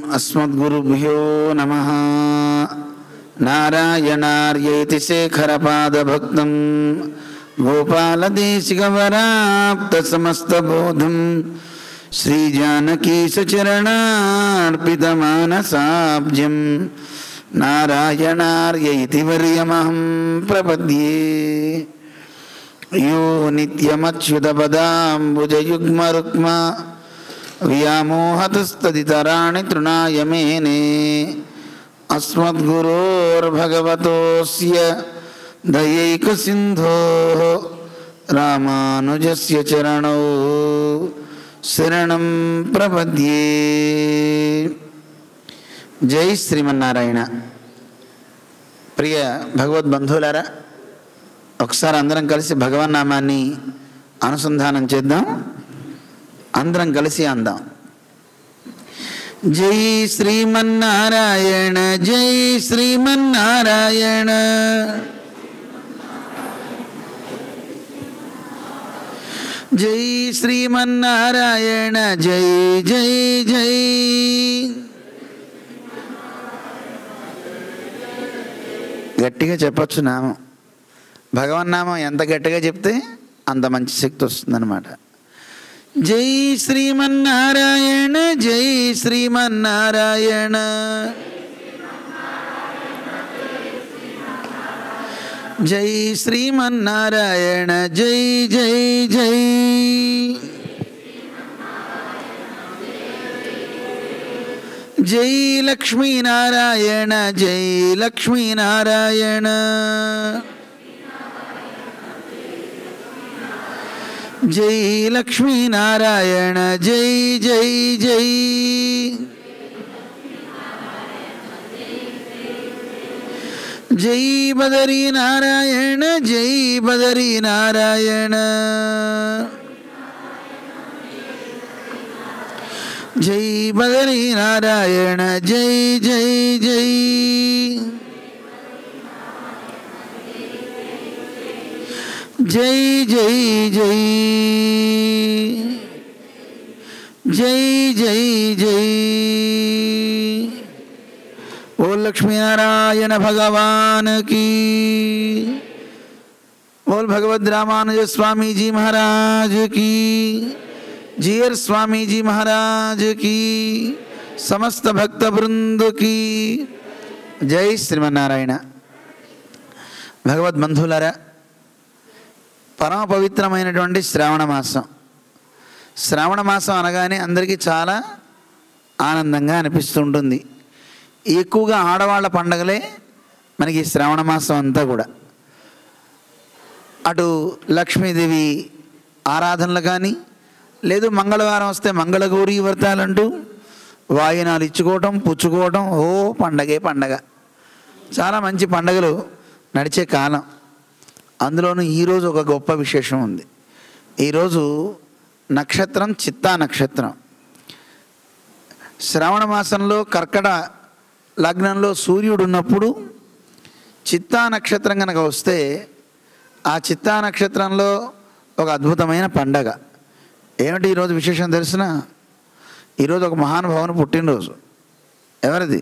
अस्मद्गुरुभ्यो नमः नारायणार्यैति शेखरपादभक्तं गोपालदेशिकवराप्तसमस्तबोधं श्रीजानकीशचरणार्पितमानसाब्जं नारायणार्य इति वर्यमहं प्रपद्ये यो नित्यमच्युतपदाम्बुजयुग्मरुक्म व्यामोहतस्तदितराणि तृणाय मेने अस्मद्गुरोर्भगवतोऽस्य दयैकसिन्धोः रामानुजस्य चरणौ శరణం ప్రపద్యే జై శ్రీమన్నారాయణ ప్రియ భగవద్బంధువులారా ఒకసారి అందరం కలిసి భగవన్నామాన్ని అనుసంధానం చేద్దాం అందరం కలిసి అందాం జై శ్రీమన్నారాయణ జై శ్రీమన్నారాయణ జై శ్రీమన్నారాయణ జై జై జై గట్టిగా చెప్పొచ్చు నామం భగవన్నామం ఎంత గట్టిగా చెప్తే అంత మంచి శక్తి వస్తుందన్నమాట జై శ్రీమన్నారాయణ జై శ్రీమన్నారాయణ జై శ్రీమన్నారాయణ జై జై జై జై లక్ష్మీనారాయణ జై లక్ష్మీనారాయణ జై లక్ష్మీనారాయణ జై జై జై జై బదరీ నారాయణ జై బదరీ నారాయణ జై బదరీ నారాయణ జై జై జై జై జై జై జై జై జై बोल लक्ष्मी नारायण भगवान की बोल भगवत रामानुज स्वामी जी महाराज की जीयर स्वामी जी महाराज की समस्त भक्त वृंद की జై శ్రీమన్నారాయణ భగవద్ బంధువులారా పరమ పవిత్రమైనటువంటి శ్రావణ మాసం శ్రావణ మాసం అనగానే అందరికీ చాలా ఆనందంగా అనిపిస్తుంటుంది ఎక్కువగా ఆడవాళ్ళ పండగలే మనకి శ్రావణ మాసం అంతా కూడా అటు లక్ష్మీదేవి ఆరాధనలు కానీ లేదు మంగళవారం వస్తే మంగళగౌరి వ్రతాలంటూ వాయినాలు ఇచ్చుకోవటం పుచ్చుకోవటం ఓ పండగే పండగ చాలా మంచి పండగలు నడిచే కాలం అందులోనూ ఈరోజు ఒక గొప్ప విశేషం ఉంది ఈరోజు నక్షత్రం చిత్తా నక్షత్రం శ్రావణ మాసంలో కర్కట లగ్నంలో సూర్యుడు ఉన్నప్పుడు చిత్తా నక్షత్రం కనుక వస్తే ఆ చిత్తా నక్షత్రంలో ఒక అద్భుతమైన పండగ ఏమిటి ఈరోజు విశేషం తెలిసిన ఈరోజు ఒక మహానుభావుని పుట్టినరోజు ఎవరిది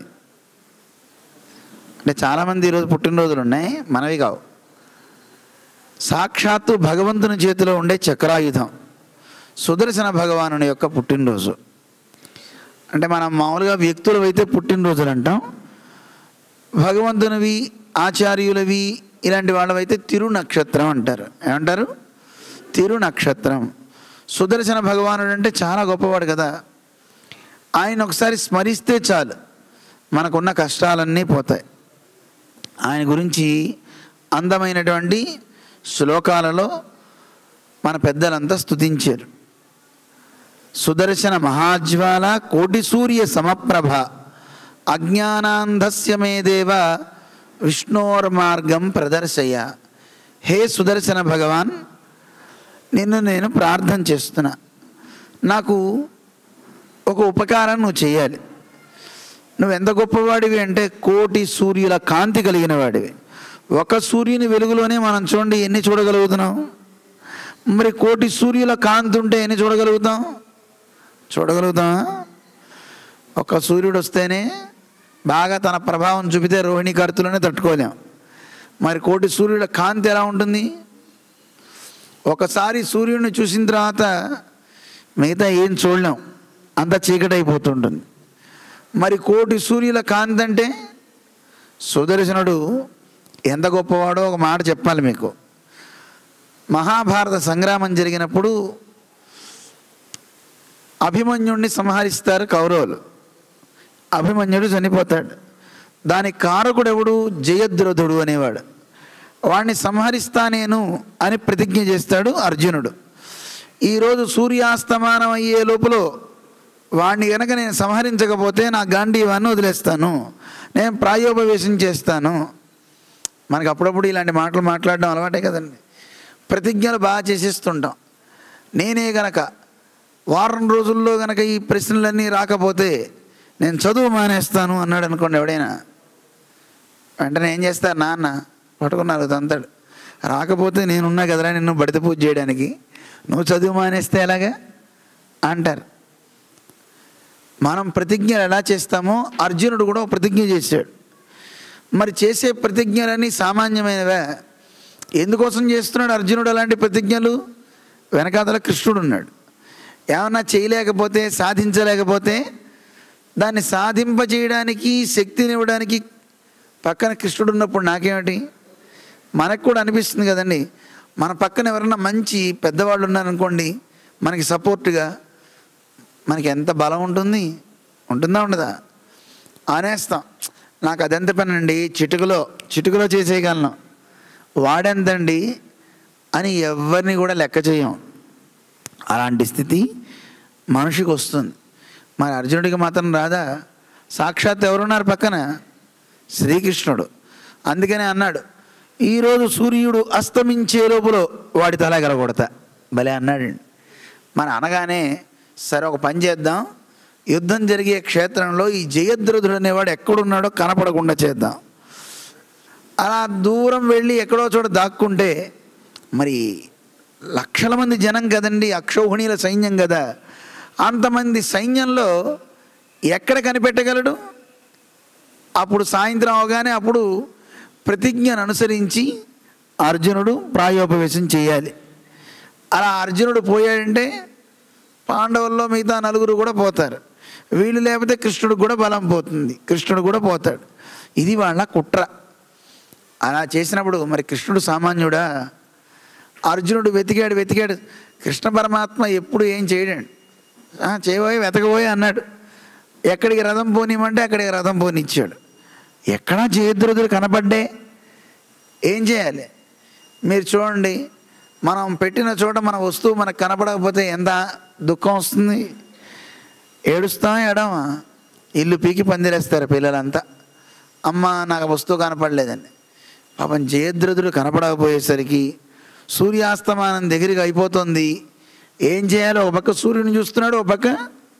అంటే చాలామంది ఈరోజు పుట్టినరోజులు ఉన్నాయి మనవి కావు సాక్షాత్తు భగవంతుని చేతిలో ఉండే చక్రాయుధం సుదర్శన భగవానుని యొక్క పుట్టినరోజు అంటే మనం మామూలుగా వ్యక్తులు అయితే పుట్టినరోజులు అంటాం భగవంతునివి ఆచార్యులవి ఇలాంటి వాళ్ళవైతే తిరునక్షత్రం అంటారు ఏమంటారు తిరునక్షత్రం సుదర్శన భగవానుడు అంటే చాలా గొప్పవాడు కదా ఆయన ఒకసారి స్మరిస్తే చాలు మనకున్న కష్టాలన్నీ పోతాయి ఆయన గురించి అందమైనటువంటి శ్లోకాలలో మన పెద్దలంతా స్తుతించారు సుదర్శన మహాజ్వాల కోటి సూర్య సమప్రభ అజ్ఞానాంధస్య మే దేవ విష్ణోర్మార్గం ప్రదర్శయ హే సుదర్శన భగవాన్ నిన్ను నేను ప్రార్థన చేస్తున్నా నాకు ఒక ఉపకారం నువ్వు చేయాలి నువ్వు ఎంత గొప్పవాడివి అంటే కోటి సూర్యుల కాంతి కలిగిన వాడివి ఒక సూర్యుని వెలుగులోనే మనం చూడండి ఎన్ని చూడగలుగుతున్నాం మరి కోటి సూర్యుల కాంతి ఉంటే ఎన్ని చూడగలుగుతాం చూడగలుగుతామా ఒక సూర్యుడు వస్తేనే బాగా తన ప్రభావం చూపితే రోహిణి కర్తులనే తట్టుకోలేం మరి కోటి సూర్యుల కాంతి ఎలా ఉంటుంది ఒకసారి సూర్యుడిని చూసిన తర్వాత మిగతా ఏం చూడలేం అంత చీకటి అయిపోతుంటుంది మరి కోటి సూర్యుల కాంతి అంటే సుదర్శనుడు ఎంత గొప్పవాడో ఒక మాట చెప్పాలి మీకు మహాభారత సంగ్రామం జరిగినప్పుడు అభిమన్యుడిని సంహరిస్తారు కౌరవులు అభిమన్యుడు చనిపోతాడు దానికి కారకుడు ఎవడు జయద్రథుడు అనేవాడు వాడిని సంహరిస్తా నేను అని ప్రతిజ్ఞ చేస్తాడు అర్జునుడు ఈరోజు సూర్యాస్తమానం అయ్యే లోపల వాడిని కనుక నేను సంహరించకపోతే నా గాంధీవాన్ని వదిలేస్తాను నేను ప్రాయోపవేశం చేస్తాను మనకు అప్పుడప్పుడు ఇలాంటి మాటలు మాట్లాడడం అలవాటే కదండి ప్రతిజ్ఞలు బాగా చేసేస్తుంటాం నేనే గనక వారం రోజుల్లో గనక ఈ ప్రశ్నలన్నీ రాకపోతే నేను చదువు మానేస్తాను అన్నాడు అనుకోండి ఎవడైనా వెంటనే ఏం చేస్తారు నాన్న పట్టుకున్నారు తంతాడు రాకపోతే నేనున్నా కదరా నిన్ను బడిత పూజ చేయడానికి నువ్వు చదువు మానేస్తే ఎలాగా అంటారు మనం ప్రతిజ్ఞలు ఎలా చేస్తామో అర్జునుడు కూడా ఒక ప్రతిజ్ఞ చేశాడు మరి చేసే ప్రతిజ్ఞలన్నీ సామాన్యమైనవే ఎందుకోసం చేస్తున్నాడు అర్జునుడు అలాంటి ప్రతిజ్ఞలు వెనకాతల కృష్ణుడు ఉన్నాడు ఏమన్నా చేయలేకపోతే సాధించలేకపోతే దాన్ని సాధింపజేయడానికి శక్తినివ్వడానికి పక్కన కృష్ణుడు ఉన్నప్పుడు నాకేమిటి మనకు కూడా అనిపిస్తుంది కదండి మన పక్కన ఎవరన్నా మంచి పెద్దవాళ్ళు ఉన్నారనుకోండి మనకి సపోర్ట్గా మనకి ఎంత బలం ఉంటుంది ఉంటుందా ఉండదా అనేస్తాం నాకు అదెంత పని అండి చిటుకలో చిటుకలో చేసేయగలను వాడెంతండి అని ఎవరిని కూడా లెక్క చేయం అలాంటి స్థితి మనిషికి వస్తుంది మరి అర్జునుడికి మాత్రం రాదా సాక్షాత్ ఎవరున్నారు పక్కన శ్రీకృష్ణుడు అందుకనే అన్నాడు ఈరోజు సూర్యుడు అస్తమించే లోపల వాడి తల గలగొడతా భలే అన్నాడండి మన అనగానే సరే ఒక పని చేద్దాం యుద్ధం జరిగే క్షేత్రంలో ఈ జయద్రథుడు అనేవాడు ఎక్కడున్నాడో కనపడకుండా చేద్దాం అలా దూరం వెళ్ళి ఎక్కడో చోట దాక్కుంటే మరి లక్షల మంది జనం కదండి అక్షౌహిణీల సైన్యం కదా అంతమంది సైన్యంలో ఎక్కడ కనిపెట్టగలడు అప్పుడు సాయంత్రం అవగానే అప్పుడు ప్రతిజ్ఞను అనుసరించి అర్జునుడు ప్రాయోపవేశం చేయాలి అలా అర్జునుడు పోయాడంటే పాండవుల్లో మిగతా నలుగురు కూడా పోతారు వీళ్ళు లేకపోతే కృష్ణుడికి కూడా బలం పోతుంది కృష్ణుడు కూడా పోతాడు ఇది వాళ్ళ కుట్ర అలా చేసినప్పుడు మరి కృష్ణుడు సామాన్యుడా అర్జునుడు వెతికాడు వెతికాడు కృష్ణ పరమాత్మ ఎప్పుడు ఏం చేయడండి "ఆ, చేయబోయి వెతకబోయి అన్నాడు ఎక్కడికి రథం పోనిమంటే అక్కడికి రథం పోనిచ్చాడు ఎక్కడా జయద్రథుడు కనపడ్డే ఏం చేయాలి మీరు చూడండి మనం పెట్టిన చోట మన వస్తువు మనకు కనపడకపోతే ఎంత దుఃఖం వస్తుంది ఏడుస్తాం ఎడమా ఇల్లు పీకి పందిరేస్తారు పిల్లలంతా అమ్మ నాకు ఆ వస్తువు కనపడలేదండి పాపం జయద్రథుడు కనపడకపోయేసరికి సూర్యాస్తమానం దగ్గరికి అయిపోతుంది ఏం చేయాలో ఒక పక్క సూర్యుని చూస్తున్నాడు ఒక పక్క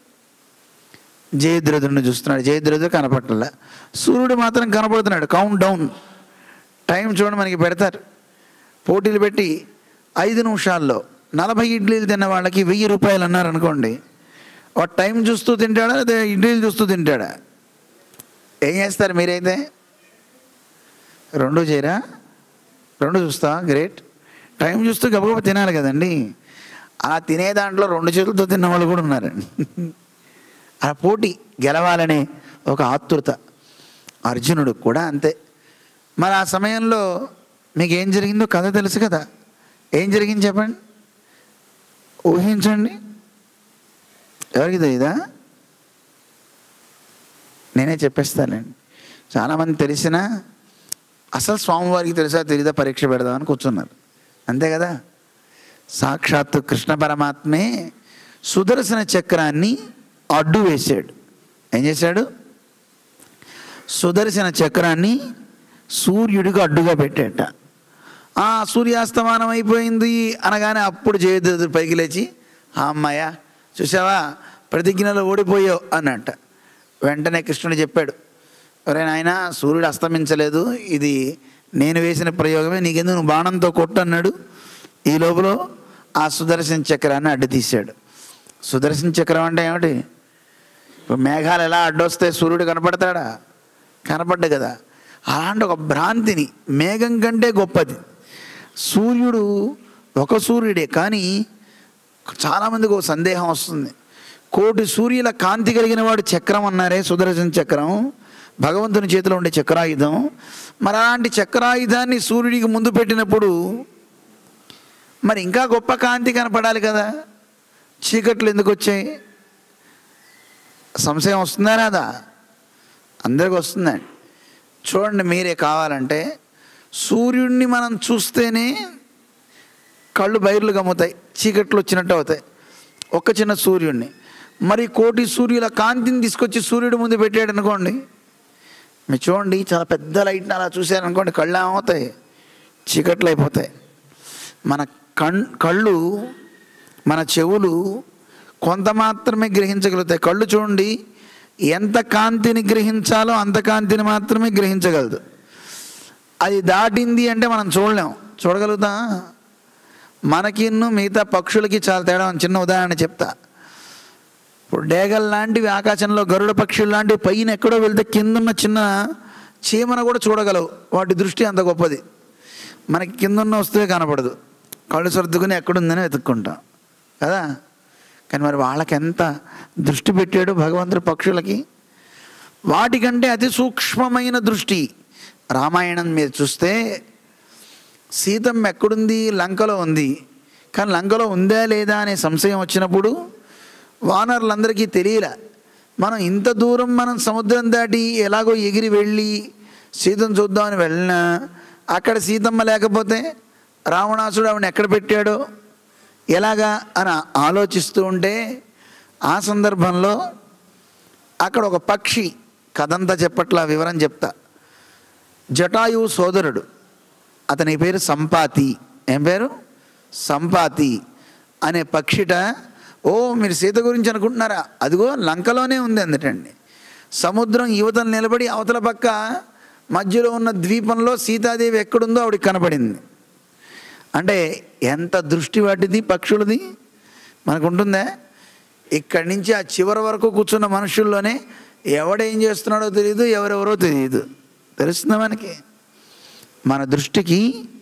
జయద్రథుడిని చూస్తున్నాడు జయద్రథుడు కనపడలే సూర్యుడు మాత్రం కనపడుతున్నాడు కౌంట్ డౌన్ టైం చూడండి మనకి పెడతారు పోటీలు పెట్టి ఐదు నిమిషాల్లో నలభై ఇడ్లీలు తిన్న వాళ్ళకి వెయ్యి రూపాయలు అన్నారు అనుకోండి వాడు టైం చూస్తూ తింటాడా లేదా ఇడ్లీలు చూస్తూ తింటాడా ఏం చేస్తారు మీరైతే రెండు చేయరా రెండు చూస్తా గ్రేట్ టైం చూస్తూ గబగబా తినాలి కదండి అలా తినే దాంట్లో రెండు చేతులతో తిన్న వాళ్ళు కూడా ఉన్నారండి ఆ పోటీ గెలవాలనే ఒక ఆతృత అర్జునుడు కూడా అంతే మరి ఆ సమయంలో మీకు ఏం జరిగిందో కథ తెలుసు కదా ఏం జరిగింది చెప్పండి ఊహించండి ఎవరికి తెలియదా నేనే చెప్పేస్తానండి చాలామంది తెలిసినా అసలు స్వామివారికి తెలుసా తెలీదా పరీక్ష పెడదామని కూర్చున్నారు అంతే కదా సాక్షాత్తు కృష్ణ పరమాత్మే సుదర్శన చక్రాన్ని అడ్డు వేశాడు ఏం చేశాడు సుదర్శన చక్రాన్ని సూర్యుడికి అడ్డుగా పెట్టేట ఆ సూర్యాస్తమానం అయిపోయింది అనగానే అప్పుడు జయద్రథుడు పైకి లేచి "ఆ అమ్మాయ చూసావా ప్రతిజ్ఞలో ఓడిపోయావు అన్నట్ట వెంటనే కృష్ణుడు చెప్పాడు ఒరే నాయన సూర్యుడు అస్తమించలేదు ఇది నేను వేసిన ప్రయోగమే నీకెందుకు నువ్వు బాణంతో కొట్టు అన్నాడు ఈ లోపల ఆ సుదర్శన చక్రాన్ని అడ్డు తీశాడు సుదర్శన చక్రం అంటే ఏమిటి ఇప్పుడు మేఘాలు ఎలా అడ్డొస్తే సూర్యుడు కనపడతాడా కనపడ్డు కదా అలాంటి ఒక భ్రాంతిని మేఘం కంటే గొప్పది సూర్యుడు ఒక సూర్యుడే కానీ చాలామందికి ఒక సందేహం వస్తుంది కోటి సూర్యుల కాంతి కలిగిన వాడు చక్రం అన్నారే సుదర్శన చక్రం భగవంతుని చేతిలో ఉండే చక్రాయుధం మరి అలాంటి చక్రాయుధాన్ని సూర్యుడికి ముందు పెట్టినప్పుడు మరి ఇంకా గొప్ప కాంతి కనపడాలి కదా చీకట్లు ఎందుకు వచ్చాయి సంశయం వస్తుందా రాదా అందరికి వస్తుందండి చూడండి మీరే కావాలంటే సూర్యుడిని మనం చూస్తేనే కళ్ళు బైర్లు గమ్ముతాయి చీకట్లు వచ్చినట్టు అవుతాయి ఒక్క చిన్న సూర్యుడిని మరి కోటి సూర్యుల కాంతిని తీసుకొచ్చి సూర్యుడి ముందు పెట్టాడు అనుకోండి మీరు చూడండి చాలా పెద్ద లైట్ని అలా చూశారనుకోండి కళ్ళు ఏమవుతాయి చీకట్లు అయిపోతాయి మన కణ్ కళ్ళు మన చెవులు కొంత మాత్రమే గ్రహించగలుగుతాయి కళ్ళు చూడండి ఎంత కాంతిని గ్రహించాలో అంత కాంతిని మాత్రమే గ్రహించగలదు అది దాటింది అంటే మనం చూడలేం చూడగలుగుతా మనకిన్ను మిగతా పక్షులకి చాలా తేడా ఉంది. చిన్న ఉదాహరణ చెప్తా ఇప్పుడు డేగల్ లాంటివి ఆకాశంలో గరుడ పక్షులు లాంటివి పైన ఎక్కడో వెళ్తే కిందున్న చిన్న చీమను కూడా చూడగలవు వాటి దృష్టి అంత గొప్పది మనకి కిందున్న వస్తువే కనపడదు కళ్ళు సర్దుకుని ఎక్కడుందని వెతుక్కుంటాం కదా కానీ మరి వాళ్ళకి ఎంత దృష్టి పెట్టాడు భగవంతుడు పక్షులకి వాటికంటే అతి సూక్ష్మమైన దృష్టి రామాయణం మీద చూస్తే సీతమ్మ ఎక్కడుంది లంకలో ఉంది కానీ లంకలో ఉందా లేదా అనే సంశయం వచ్చినప్పుడు వానరులందరికీ తెలియలే మనం ఇంత దూరం మనం సముద్రం దాటి ఎలాగో ఎగిరి వెళ్ళి సీతను చూద్దామని వెళ్ళినా అక్కడ సీతమ్మ లేకపోతే రావణాసుడు ఆవిడని ఎక్కడ పెట్టాడో ఎలాగా అని ఆలోచిస్తూ ఉంటే ఆ సందర్భంలో అక్కడ ఒక పక్షి కథంతా చెప్పట్లా వివరం చెప్తా జటాయువు సోదరుడు అతని పేరు సంపాతి ఏం పేరు సంపాతి అనే పక్షిట ఓ మీరు సీత గురించి అనుకుంటున్నారా అదిగో లంకలోనే ఉంది అందటండి సముద్రం యువతలు నిలబడి అవతల పక్క మధ్యలో ఉన్న ద్వీపంలో సీతాదేవి ఎక్కడుందో ఆవిడకి కనపడింది అంటే ఎంత దృష్టి వాటిది పక్షులది మనకు ఉంటుందా ఇక్కడి నుంచి ఆ చివరి వరకు కూర్చున్న మనుషుల్లోనే ఎవడేం చేస్తున్నాడో తెలియదు ఎవరెవరో తెలియదు తెలుస్తుందా మనకి మన దృష్టికి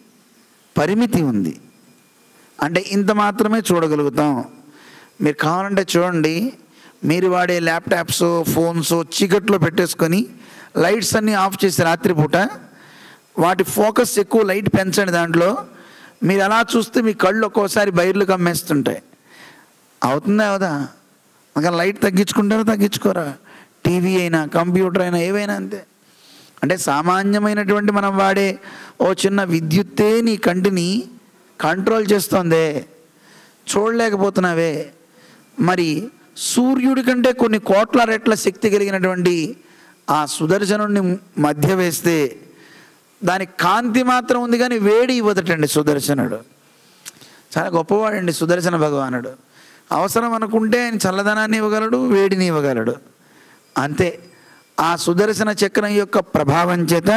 పరిమితి ఉంది అంటే ఇంత మాత్రమే చూడగలుగుతాం మీరు కావాలంటే చూడండి మీరు వాడే ల్యాప్టాప్స్ ఫోన్స్ చీకట్లో పెట్టేసుకొని లైట్స్ అన్నీ ఆఫ్ చేసి రాత్రిపూట వాటి ఫోకస్ ఎక్కువ లైట్ పెంచండి దాంట్లో మీరు అలా చూస్తే మీ కళ్ళు ఒక్కోసారి బయర్లు కమ్మేస్తుంటాయి అవుతుందా అవదా ఇంకా లైట్ తగ్గించుకుంటారా తగ్గించుకోరా టీవీ అయినా కంప్యూటర్ అయినా ఏవైనా అంతే అంటే సామాన్యమైనటువంటి మనం వాడే ఓ చిన్న విద్యుత్తే నీ కంటిని కంట్రోల్ చేస్తోందే చూడలేకపోతున్నావే మరి సూర్యుడి కంటే కొన్ని కోట్ల రెట్ల శక్తి కలిగినటువంటి ఆ సుదర్శనుడిని మధ్య వేస్తే దాని కాంతి మాత్రం ఉంది కానీ వేడి ఇవ్వదటండి సుదర్శనుడు చాలా గొప్పవాడండి సుదర్శన భగవానుడు అవసరం అనుకుంటే ఆయన చల్లదనాన్ని ఇవ్వగలడు వేడిని ఇవ్వగలడు అంతే ఆ సుదర్శన చక్రం యొక్క ప్రభావం చేత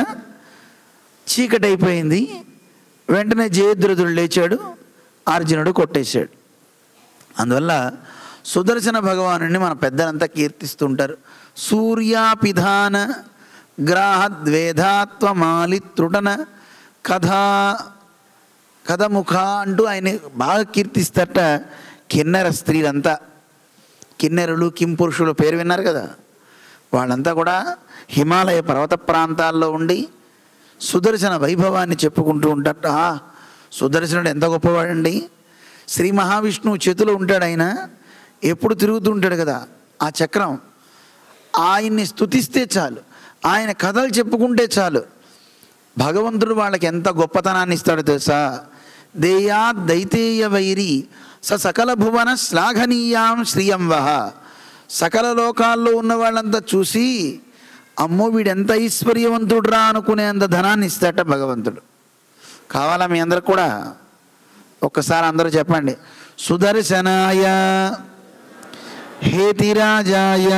చీకటి అయిపోయింది వెంటనే జయద్రథుడు లేచాడు అర్జునుడు కొట్టేశాడు అందువల్ల సుదర్శన భగవానుడిని మన పెద్దలంతా కీర్తిస్తుంటారు సూర్యాపిధాన గ్రాహద్వేధాత్వమాలి త్రుటన కథా కథముఖ అంటూ ఆయన బాగా కీర్తిస్తట కిన్నెర స్త్రీలంతా కిన్నెరులు కింపురుషులు పేరు విన్నారు కదా వాళ్ళంతా కూడా హిమాలయ పర్వత ప్రాంతాల్లో ఉండి సుదర్శన వైభవాన్ని చెప్పుకుంటూ ఉంటారట "ఆ, సుదర్శనుడు ఎంత గొప్పవాడండి శ్రీ మహావిష్ణువు చేతిలో ఉంటాడు ఆయన ఎప్పుడు తిరుగుతూ ఉంటాడు కదా ఆ చక్రం ఆయన్ని స్తుతిస్తే చాలు ఆయన కథలు చెప్పుకుంటే చాలు భగవంతుడు వాళ్ళకి ఎంత గొప్పతనాన్ని ఇస్తాడో తెలుసా దేయా దైతేయ వైరి స సకల భువన శ్లాఘనీయాం శ్రియం వహ సకల లోకాల్లో ఉన్న వాళ్ళంతా చూసి అమ్మో వీడెంత ఐశ్వర్యవంతుడురా అనుకునేంత ధనాన్ని ఇస్తాట భగవంతుడు కావాలా మీ అందరికి కూడా ఒక్కసారి అందరూ చెప్పండి సుదర్శనాయ హేతిరాజాయ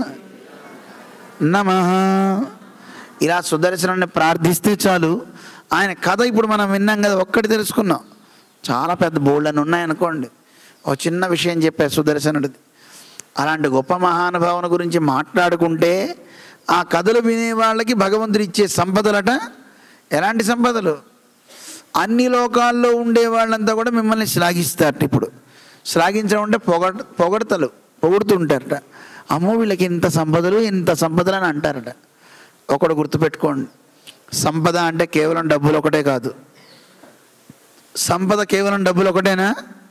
నమ ఇలా సుదర్శనాన్ని ప్రార్థిస్తే చాలు ఆయన కథ ఇప్పుడు మనం విన్నాం కదా ఒక్కటి తెలుసుకున్నాం చాలా పెద్ద బోల్డ్ అని ఉన్నాయనుకోండి ఒక చిన్న విషయం చెప్పారు సుదర్శనుడిది అలాంటి గొప్ప మహానుభావుని గురించి మాట్లాడుకుంటే ఆ కథలు వినే వాళ్ళకి భగవంతుడు ఇచ్చే సంపదలట ఎలాంటి సంపదలు అన్ని లోకాల్లో ఉండే వాళ్ళంతా కూడా మిమ్మల్ని శ్లాఘిస్తారట ఇప్పుడు శ్లాఘించడం అంటే పొగడ పొగడతలు పొగుడుతుంటారట అమ్మో వీళ్ళకి ఇంత సంపదలు ఇంత సంపదలు అని అంటారట ఒకడు గుర్తుపెట్టుకోండి సంపద అంటే కేవలం డబ్బులు ఒకటే కాదు సంపద కేవలం డబ్బులు ఒకటేనా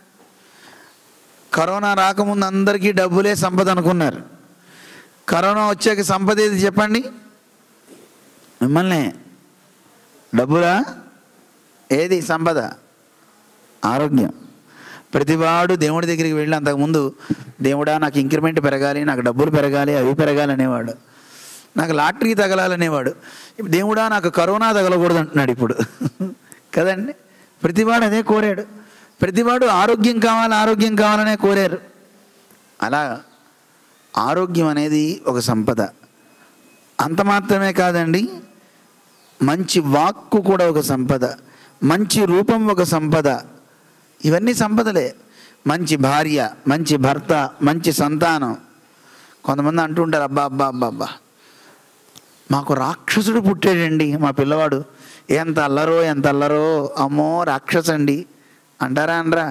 కరోనా రాకముందు అందరికీ డబ్బులే సంపద అనుకున్నారు కరోనా వచ్చాక సంపద ఏది చెప్పండి మిమ్మల్ని డబ్బులా ఏది సంపద ఆరోగ్యం ప్రతివాడు దేవుడి దగ్గరికి వెళ్ళి అంతకుముందు దేవుడా నాకు ఇంక్రిమెంట్ పెరగాలి నాకు డబ్బులు పెరగాలి అవి పెరగాలి అనేవాడు నాకు లాటరీ తగలాలనేవాడు ఇప్పుడు దేవుడా నాకు కరోనా తగలకూడదు అంటున్నాడు ఇప్పుడు కదండి ప్రతివాడు అదే కోరాడు ప్రతివాడు ఆరోగ్యం కావాలి ఆరోగ్యం కావాలనే కోరారు అలా ఆరోగ్యం అనేది ఒక సంపద అంత మాత్రమే కాదండి మంచి వాక్కు కూడా ఒక సంపద మంచి రూపం ఒక సంపద ఇవన్నీ సంపదలే మంచి భార్య మంచి భర్త మంచి సంతానం కొంతమంది అంటుంటారు అబ్బా అబ్బా అబ్బా అబ్బా మాకు రాక్షసుడు పుట్టాడండి మా పిల్లవాడు ఎంత అల్లరో ఎంత అల్లరో అమ్మో రాక్షసండి అంటారా అనరా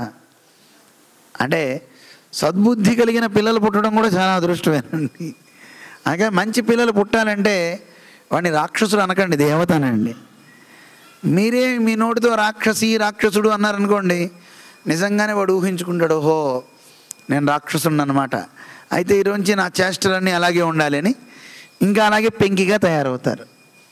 అంటే సద్బుద్ధి కలిగిన పిల్లలు పుట్టడం కూడా చాలా అదృష్టమేనండి అలాగే మంచి పిల్లలు పుట్టాలంటే వాడిని రాక్షసుడు అనకండి దేవతనండి మీరే మీ నోటితో రాక్షసి రాక్షసుడు అన్నారనుకోండి నిజంగానే వాడు ఊహించుకుంటాడు ఓహో నేను రాక్షసుడు అనమాట అయితే ఈరోజు నా చేష్టలన్నీ అలాగే ఉండాలని ఇంకా అలాగే పెంకిగా తయారవుతారు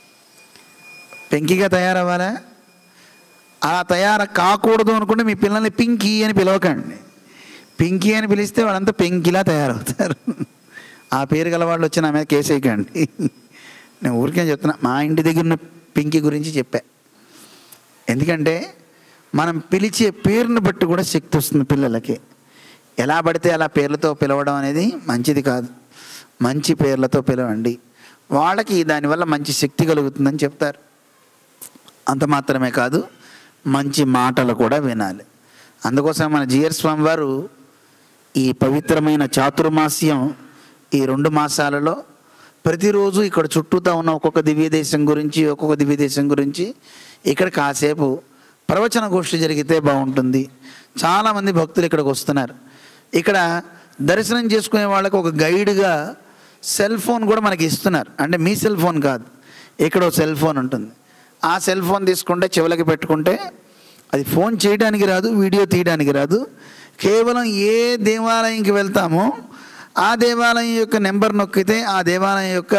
పెంకిగా తయారవ్వాలా అలా తయారు కాకూడదు అనుకుంటే మీ పిల్లల్ని పింకీ అని పిలవకండి పింకీ అని పిలిస్తే వాళ్ళంతా పెంకిలా తయారవుతారు ఆ పేరు గల వాళ్ళు వచ్చి నా మీద కేసు వేయకండి నేను ఊరికే చెప్తున్నా మా ఇంటి దగ్గర ఉన్న పింకీ గురించి చెప్పా ఎందుకంటే మనం పిలిచే పేరుని బట్టి కూడా శక్తి వస్తుంది పిల్లలకి ఎలా పడితే అలా పేర్లతో పిలవడం అనేది మంచిది కాదు మంచి పేర్లతో పిలవండి వాళ్ళకి దానివల్ల మంచి శక్తి కలుగుతుందని చెప్తారు అంత మాత్రమే కాదు మంచి మాటలు కూడా వినాలి అందుకోసం మన జిఆర్ స్వామి వారు ఈ పవిత్రమైన చాతుర్మాస్యం ఈ రెండు మాసాలలో ప్రతిరోజు ఇక్కడ చుట్టూతా ఉన్న ఒక్కొక్క దివ్య దేశం గురించి ఒక్కొక్క దివ్య దేశం గురించి ఇక్కడ కాసేపు ప్రవచన గోష్ఠి జరిగితే బాగుంటుంది చాలామంది భక్తులు ఇక్కడికి వస్తున్నారు ఇక్కడ దర్శనం చేసుకునే వాళ్ళకి ఒక గైడ్గా సెల్ ఫోన్ కూడా మనకి ఇస్తున్నారు అంటే మీ సెల్ ఫోన్ కాదు ఇక్కడ ఒక సెల్ ఫోన్ ఉంటుంది ఆ సెల్ ఫోన్ తీసుకుంటే చెవులకి పెట్టుకుంటే అది ఫోన్ చేయడానికి రాదు వీడియో తీయడానికి రాదు కేవలం ఏ దేవాలయంకి వెళ్తామో ఆ దేవాలయం యొక్క నెంబర్ నొక్కితే ఆ దేవాలయం యొక్క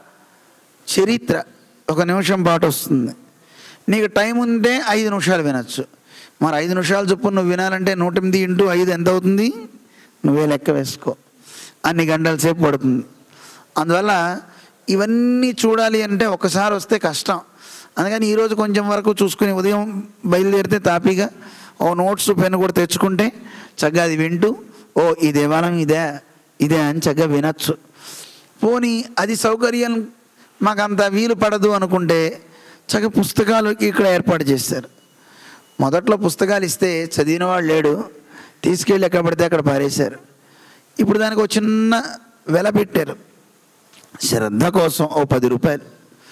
చరిత్ర ఒక నిమిషం పాటు వస్తుంది నీకు టైం ఉంటే ఐదు నిమిషాలు వినొచ్చు మరి ఐదు నిమిషాలు చొప్పున నువ్వు వినాలంటే నూట ఎనిమిది ఇంటూ ఐదు ఎంత అవుతుంది నువ్వే లెక్క వేసుకో అన్ని గంటల సేపు పడుతుంది అందువల్ల ఇవన్నీ చూడాలి అంటే ఒకసారి వస్తే కష్టం అందుకని ఈరోజు కొంచెం వరకు చూసుకుని ఉదయం బయలుదేరితే తాపీగా ఓ నోట్స్ పెన్ కూడా తెచ్చుకుంటే చక్కగా అది వింటూ ఓ ఈ దేవాలయం ఇదే ఇదే అని చక్కగా వినొచ్చు పోనీ అది సౌకర్యం మాకు అంత వీలు పడదు అనుకుంటే చక్కగా పుస్తకాలు ఇక్కడ ఏర్పాటు చేశారు మొదట్లో పుస్తకాలు ఇస్తే చదివిన వాడు లేడు తీసుకెళ్ళి ఎక్కడ పడితే అక్కడ పారేశారు ఇప్పుడు దానికి ఒక చిన్న వెల పెట్టారు శ్రద్ధ కోసం ఓ పది రూపాయలు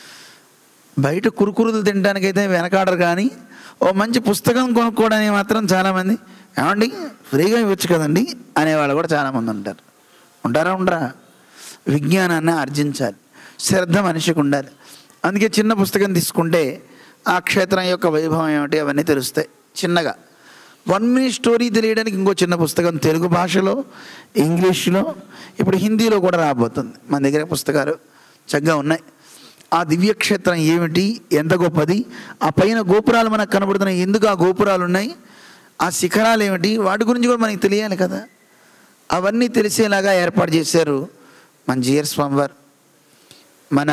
బయట కురుకురులు తినడానికైతే వెనకాడరు కానీ ఓ మంచి పుస్తకం కొనుక్కోవడానికి మాత్రం చాలామంది ఏమండి ఫ్రీగా ఇవ్వచ్చు కదండి అనేవాళ్ళు కూడా చాలామంది ఉంటారు ఉంటారా ఉండరా విజ్ఞానాన్ని ఆర్జించాలి శ్రద్ధ మనిషికి ఉండాలి అందుకే చిన్న పుస్తకం తీసుకుంటే ఆ క్షేత్రం యొక్క వైభవం ఏమిటి అవన్నీ తెలుస్తాయి చిన్నగా వన్ మినిట్ స్టోరీ తెలియడానికి ఇంకో చిన్న పుస్తకం తెలుగు భాషలో ఇంగ్లీష్లో ఇప్పుడు హిందీలో కూడా రాబోతుంది మన దగ్గర పుస్తకాలు చక్కగా ఉన్నాయి ఆ దివ్యక్షేత్రం ఏమిటి ఎంత గొప్పది ఆ పైన గోపురాలు మనకు కనబడుతున్నాయి ఎందుకు ఆ గోపురాలు ఉన్నాయి ఆ శిఖరాలు ఏమిటి వాటి గురించి కూడా మనకి తెలియాలి కదా అవన్నీ తెలిసేలాగా ఏర్పాటు చేశారు మన జిఆర్ స్వామి వారు మన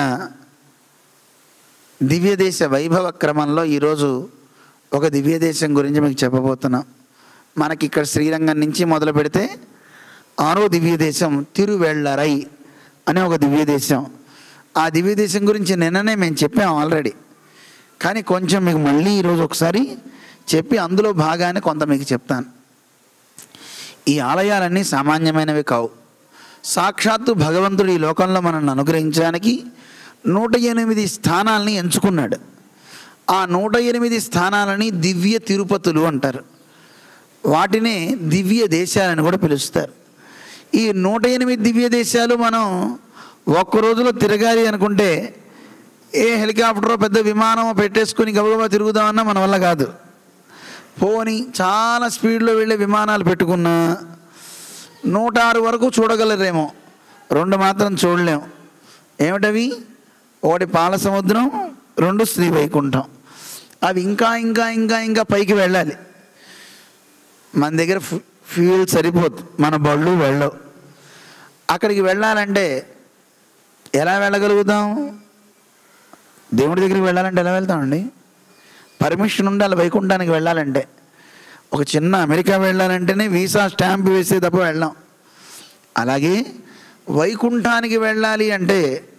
దివ్యదేశ వైభవ క్రమంలో ఈరోజు ఒక దివ్యదేశం గురించి మీకు చెప్పబోతున్నాం మనకి ఇక్కడ శ్రీరంగం నుంచి మొదలు పెడితే ఆరో దివ్యదేశం తిరువెళ్ళరై అనే ఒక దివ్యదేశం ఆ దివ్యదేశం గురించి నిన్ననే మేము చెప్పాం ఆల్రెడీ కానీ కొంచెం మీకు మళ్ళీ ఈరోజు ఒకసారి చెప్పి అందులో భాగాన్ని కొంత మీకు చెప్తాను ఈ ఆలయాలన్నీ సామాన్యమైనవి కావు సాక్షాత్తు భగవంతుడు ఈ లోకంలో మనల్ని అనుగ్రహించడానికి నూట ఎనిమిది స్థానాల్ని ఎంచుకున్నాడు ఆ నూట ఎనిమిది స్థానాలని దివ్య తిరుపతులు అంటారు వాటినే దివ్య దేశాలని కూడా పిలుస్తారు ఈ నూట ఎనిమిది దివ్య దేశాలు మనం ఒక్క రోజులో తిరగాలి అనుకుంటే ఏ హెలికాప్టరో పెద్ద విమానమో పెట్టేసుకుని గబగబా తిరుగుదామన్నా మన వల్ల కాదు పోని చాలా స్పీడ్లో వెళ్ళే విమానాలు పెట్టుకున్నా నూట ఆరు వరకు చూడగలరేమో రెండు మాత్రం చూడలేం ఏమిటవి ఒకటి పాల సముద్రం రెండు శ్రీ వైకుంఠం అవి ఇంకా ఇంకా ఇంకా ఇంకా పైకి వెళ్ళాలి మన దగ్గర ఫ్యూ- ఫ్యూయల్ సరిపోదు మన బళ్ళు వెళ్ళవు అక్కడికి వెళ్ళాలంటే ఎలా వెళ్ళగలుగుతాం దేవుడి దగ్గరికి వెళ్ళాలంటే ఎలా వెళ్తామండి పర్మిషన్ ఉండాలి వైకుంఠానికి వెళ్ళాలంటే ఒక చిన్న అమెరికా వెళ్ళాలంటేనే వీసా స్టాంప్ వేసే తప్ప వెళ్ళాం అలాగే వైకుంఠానికి వెళ్ళాలి అంటే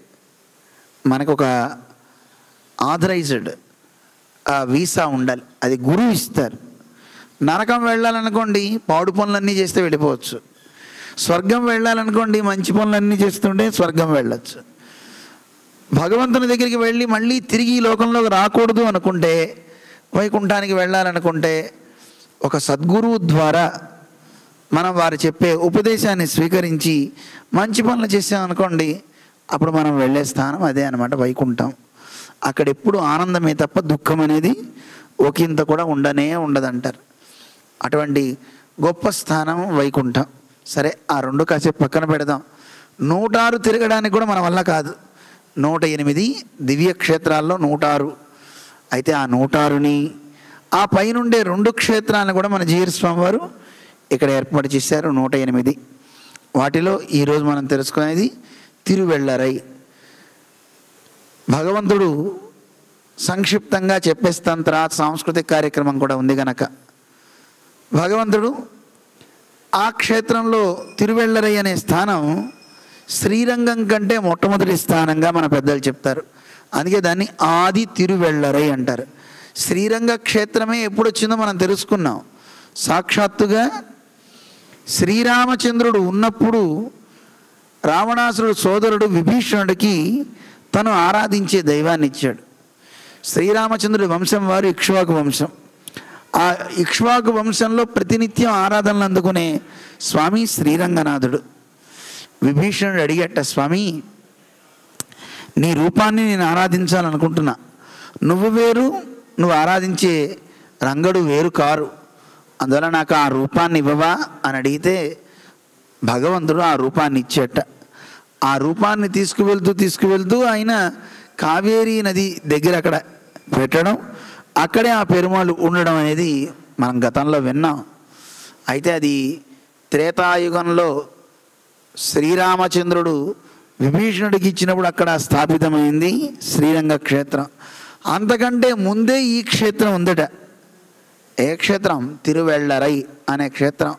మనకు ఒక ఆథరైజ్డ్ ఆ వీసా ఉండాలి అది గురువు ఇస్తారు నరకం వెళ్ళాలనుకోండి పాడు పనులన్నీ చేస్తే వెళ్ళిపోవచ్చు స్వర్గం వెళ్ళాలనుకోండి మంచి పనులన్నీ చేస్తుంటే స్వర్గం వెళ్ళొచ్చు భగవంతుని దగ్గరికి వెళ్ళి మళ్ళీ తిరిగి ఈ లోకంలోకి రాకూడదు అనుకుంటే వైకుంఠానికి వెళ్ళాలనుకుంటే ఒక సద్గురువు ద్వారా మనం వారు చెప్పే ఉపదేశాన్ని స్వీకరించి మంచి పనులు చేసామనుకోండి అప్పుడు మనం వెళ్ళే స్థానం అదే అనమాట వైకుంఠం అక్కడ ఎప్పుడు ఆనందమే తప్ప దుఃఖం అనేది ఒకంత కూడా ఉండనే ఉండదంటారు అటువంటి గొప్ప స్థానం వైకుంఠం సరే ఆ రెండు కాసేపు పక్కన పెడదాం నూటారు తిరగడానికి కూడా మన వల్ల కాదు నూట ఎనిమిది దివ్య క్షేత్రాల్లో నూటారు అయితే ఆ నూటారుని ఆ పైనుండే రెండు క్షేత్రాలను కూడా మన జీఎర్ స్వామి వారు ఇక్కడ ఏర్పాటు చేశారు నూట ఎనిమిది వాటిలో ఈరోజు మనం తెలుసుకునేది తిరువెళ్ళరై భగవంతుడు సంక్షిప్తంగా చెప్పేస్తాను తర్వాత సాంస్కృతిక కార్యక్రమం కూడా ఉంది గనక భగవంతుడు ఆ క్షేత్రంలో తిరువెళ్ళరై అనే స్థానం శ్రీరంగం కంటే మొట్టమొదటి స్థానంగా మన పెద్దలు చెప్తారు అందుకే దాన్ని ఆది తిరువెళ్ళరై అంటారు శ్రీరంగ క్షేత్రమే ఎప్పుడు వచ్చిందో మనం తెలుసుకున్నాం సాక్షాత్తుగా శ్రీరామచంద్రుడు ఉన్నప్పుడు రావణాసురుడు సోదరుడు విభీషణుడికి తను ఆరాధించే దైవాన్ని ఇచ్చాడు శ్రీరామచంద్రుడి వంశం వారు ఇక్ష్వాకు వంశం ఆ ఇక్ష్వాకు వంశంలో ప్రతినిత్యం ఆరాధనలు అందుకునే స్వామి శ్రీరంగనాథుడు విభీషణుడు అడిగట స్వామి నీ రూపాన్ని నేను ఆరాధించాలనుకుంటున్నా నువ్వు వేరు నువ్వు ఆరాధించే రంగడు వేరు కారు అందువల్ల నాకు ఆ రూపాన్ని ఇవ్వవా అని అడిగితే భగవంతుడు ఆ రూపాన్ని ఇచ్చేట ఆ రూపాన్ని తీసుకువెళ్తూ తీసుకువెళ్తూ ఆయన కావేరీ నది దగ్గర అక్కడ పెట్టడం అక్కడే ఆ పెరుమాళ్ళు ఉండడం అనేది మనం గతంలో విన్నాం అయితే అది త్రేతాయుగంలో శ్రీరామచంద్రుడు విభీషణుడికి ఇచ్చినప్పుడు అక్కడ స్థాపితమైంది శ్రీరంగ క్షేత్రం అంతకంటే ముందే ఈ క్షేత్రం ఉందట ఏ క్షేత్రం తిరువెళ్ళరై అనే క్షేత్రం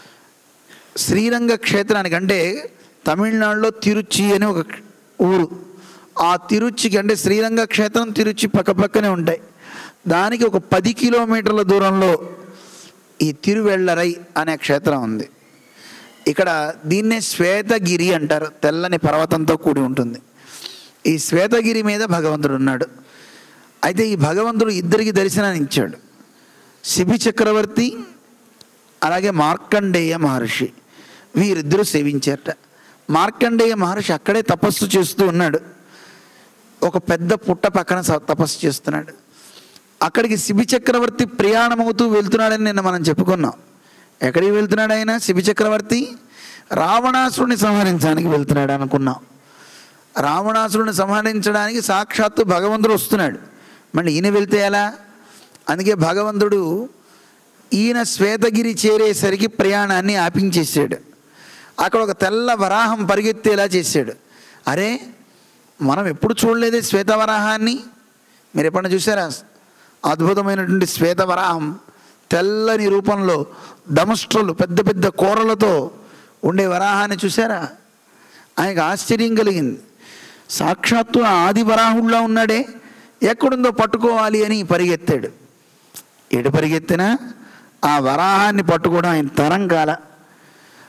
శ్రీరంగ క్షేత్రానికంటే తమిళనాడులో తిరుచి అని ఒక ఊరు ఆ తిరుచికి అంటే శ్రీరంగ క్షేత్రం తిరుచి పక్కపక్కనే ఉంటాయి దానికి ఒక పది కిలోమీటర్ల దూరంలో ఈ తిరువెళ్ళరై అనే క్షేత్రం ఉంది ఇక్కడ దీన్నే శ్వేతగిరి అంటారు తెల్లని పర్వతంతో కూడి ఉంటుంది ఈ శ్వేతగిరి మీద భగవంతుడు ఉన్నాడు అయితే ఈ భగవంతుడు ఇద్దరికి దర్శనాన్ని ఇచ్చాడు శిబి చక్రవర్తి అలాగే మార్కండేయ మహర్షి వీరిద్దరూ సేవించారట మార్కండేయ మహర్షి అక్కడే తపస్సు చేస్తూ ఉన్నాడు ఒక పెద్ద పుట్ట పక్కన స- తపస్సు చేస్తున్నాడు అక్కడికి శిబి చక్రవర్తి ప్రయాణమవుతూ వెళ్తున్నాడని నిన్న మనం చెప్పుకున్నాం ఎక్కడికి వెళ్తున్నాడు ఆయన శిబి చక్రవర్తి రావణాసురుని సంహరించడానికి వెళ్తున్నాడు అనుకున్నాం రావణాసురుని సంహరించడానికి సాక్షాత్తు భగవంతుడు వస్తున్నాడు మళ్ళీ ఈయన వెళ్తే ఎలా అందుకే భగవంతుడు ఈయన శ్వేతగిరి చేరేసరికి ప్రయాణాన్ని ఆపించేసాడు అక్కడ ఒక తెల్ల వరాహం పరిగెత్తేలా చేశాడు అరే మనం ఎప్పుడు చూడలేదే శ్వేతవరాహాన్ని మీరు ఎప్పుడన్నా చూసారా అద్భుతమైనటువంటి శ్వేతవరాహం తెల్లని రూపంలో దమస్ట్రలు పెద్ద పెద్ద కూరలతో ఉండే వరాహాన్ని చూసారా ఆయనకు ఆశ్చర్యం కలిగింది సాక్షాత్తు ఆ ఆది వరాహుల్లో ఉన్నాడే ఎక్కడుందో పట్టుకోవాలి అని పరిగెత్తాడు ఎటు పరిగెత్తినా ఆ వరాహాన్ని పట్టుకోవడం ఆయన తరం కాల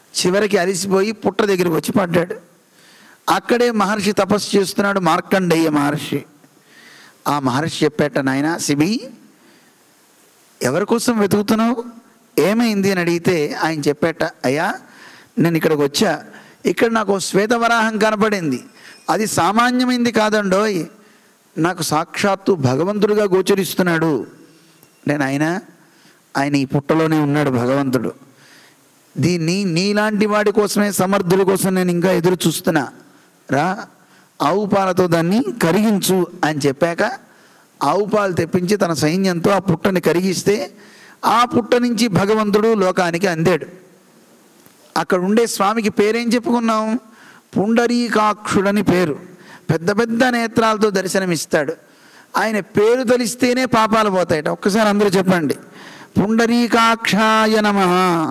చివరికి అలిసిపోయి పుట్ట దగ్గరికి వచ్చి పడ్డాడు అక్కడే మహర్షి తపస్సు చేస్తున్నాడు మార్కండేయ మహర్షి ఆ మహర్షి చెప్పేట నాయన సిబి ఎవరి కోసం వెతుకుతున్నావు ఏమైంది అని అడిగితే ఆయన చెప్పేట అయ్యా నేను ఇక్కడికి వచ్చా ఇక్కడ నాకు ఓ శ్వేతవరాహం కనపడింది అది సామాన్యమైంది కాదండోయ్ నాకు సాక్షాత్తు భగవంతుడిగా గోచరిస్తున్నాడు నేను ఆయన ఆయన ఈ పుట్టలోనే ఉన్నాడు భగవంతుడు దీన్ని నీలాంటి వాడి కోసమే సమర్థుల కోసం నేను ఇంకా ఎదురు చూస్తున్నా రా ఆవు పాలతో దాన్ని కరిగించు అని చెప్పాక ఆవు పాలు తెప్పించి తన సైన్యంతో ఆ పుట్టని కరిగిస్తే ఆ పుట్ట నుంచి భగవంతుడు లోకానికి అందాడు అక్కడ ఉండే స్వామికి పేరేం చెప్పుకున్నాం పుండరీకాక్షుడని పేరు పెద్ద పెద్ద నేత్రాలతో దర్శనమిస్తాడు ఆయన పేరు తెలిస్తేనే పాపాలు పోతాయట ఒక్కసారి అందరూ చెప్పండి పుండరీకాక్షాయ నమ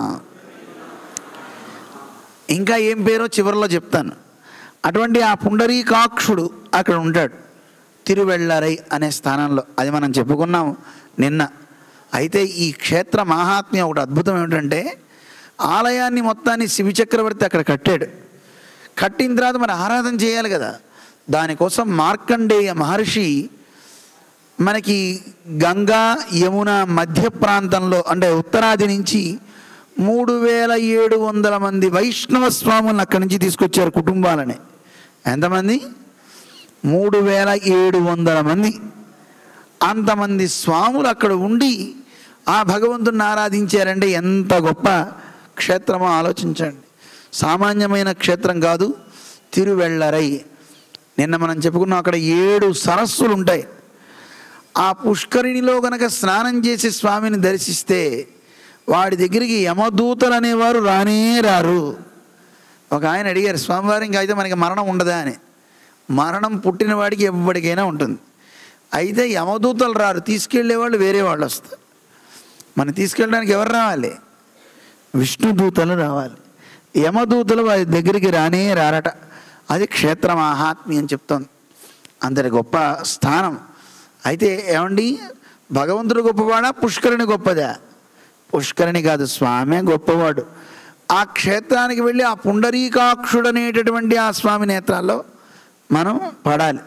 ఇంకా ఏం పేరో చివరిలో చెప్తాను అటువంటి ఆ పుండరీకాక్షుడు అక్కడ ఉంటాడు తిరువెళ్ళరై అనే స్థానంలో అది మనం చెప్పుకున్నాం నిన్న అయితే ఈ క్షేత్ర మాహాత్మ్యం ఒకటి అద్భుతం ఏమిటంటే ఆలయాన్ని మొత్తాన్ని శివ చక్రవర్తి అక్కడ కట్టాడు కట్టిన తర్వాత మరి ఆరాధన చేయాలి కదా దానికోసం మార్కండేయ మహర్షి మనకి గంగా యమున మధ్య ప్రాంతంలో అంటే ఉత్తరాది నుంచి మూడు వేల ఏడు వందల మంది వైష్ణవ స్వాములను అక్కడి నుంచి తీసుకొచ్చారు కుటుంబాలని ఎంతమంది మూడు వేల ఏడు వందల మంది అంతమంది స్వాములు అక్కడ ఉండి ఆ భగవంతుని ఆరాధించారంటే ఎంత గొప్ప క్షేత్రమో ఆలోచించండి సామాన్యమైన క్షేత్రం కాదు తిరువెళ్ళరై నిన్న మనం చెప్పుకున్నాం అక్కడ ఏడు సరస్సులు ఉంటాయి ఆ పుష్కరిణిలో గనక స్నానం చేసి స్వామిని దర్శిస్తే వాడి దగ్గరికి యమదూతలు అనేవారు రానే రారు ఒక ఆయన అడిగారు స్వామివారు ఇంకా అయితే మనకి మరణం ఉండదా అని మరణం పుట్టిన వాడికి ఎవ్వడికైనా ఉంటుంది అయితే యమదూతలు రారు తీసుకెళ్లే వాళ్ళు వేరే వాళ్ళు వస్తారు మనం తీసుకెళ్ళడానికి ఎవరు రావాలి విష్ణుదూతలు రావాలి యమదూతలు వారి దగ్గరికి రానే రారట అది క్షేత్ర మహాత్మ్యం చెప్తోంది అంతటి గొప్ప స్థానం అయితే ఏమండి భగవంతుడు గొప్పవాడా పుష్కరిణి గొప్పదా పుష్కరిణి కాదు స్వామే గొప్పవాడు ఆ క్షేత్రానికి వెళ్ళి ఆ పుండరీకాక్షుడు అనేటటువంటి ఆ స్వామి నేత్రాల్లో మనం పడాలి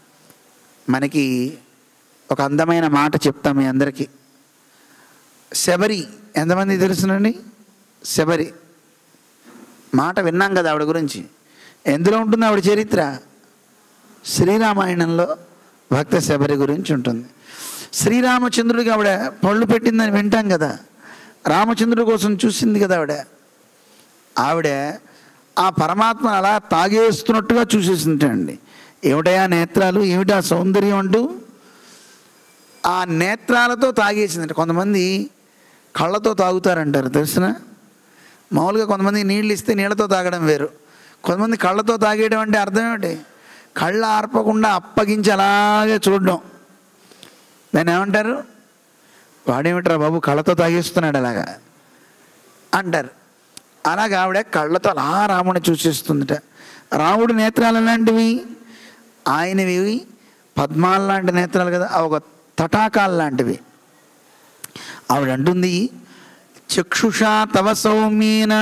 మనకి ఒక అందమైన మాట చెప్తాం మీ అందరికీ శబరి ఎంతమంది తెలుసునండి శబరి మాట విన్నాం కదా ఆవిడ గురించి ఎందులో ఉంటుంది ఆవిడ చరిత్ర శ్రీరామాయణంలో భక్త శబరి గురించి ఉంటుంది శ్రీరామచంద్రుడికి ఆవిడ పళ్ళు పెట్టిందని వింటాం కదా రామచంద్రుడి కోసం చూసింది కదా ఆవిడ ఆవిడ ఆ పరమాత్మ అలా తాగేస్తున్నట్టుగా చూసేసింటండి ఏమిటయా నేత్రాలు ఏమిటా సౌందర్యం అంటూ ఆ నేత్రాలతో తాగేసిందంట కొంతమంది కళ్ళతో తాగుతారంటారు తెలిసిన మామూలుగా కొంతమంది నీళ్ళు ఇస్తే నీళ్ళతో తాగడం వేరు కొంతమంది కళ్ళతో తాగేయడం అంటే అర్థం ఏమిటి కళ్ళు ఆర్పకుండా అప్పగించి అలాగే చూడడం దాన్ని ఏమంటారు వాడేమిట్రా బాబు కళ్ళతో తాగేస్తున్నాడు అలాగా అంటారు అలాగా ఆవిడ కళ్ళతో అలా రాముని చూసేస్తుందిట రాముడి నేత్రాలు ఎలాంటివి ఆయనవి పద్మాల లాంటి నేత్రాలు కదా అవి ఒక తటాకాలు లాంటివి ఆవిడ అంటుంది చక్షుషా తవ సౌమ్యేన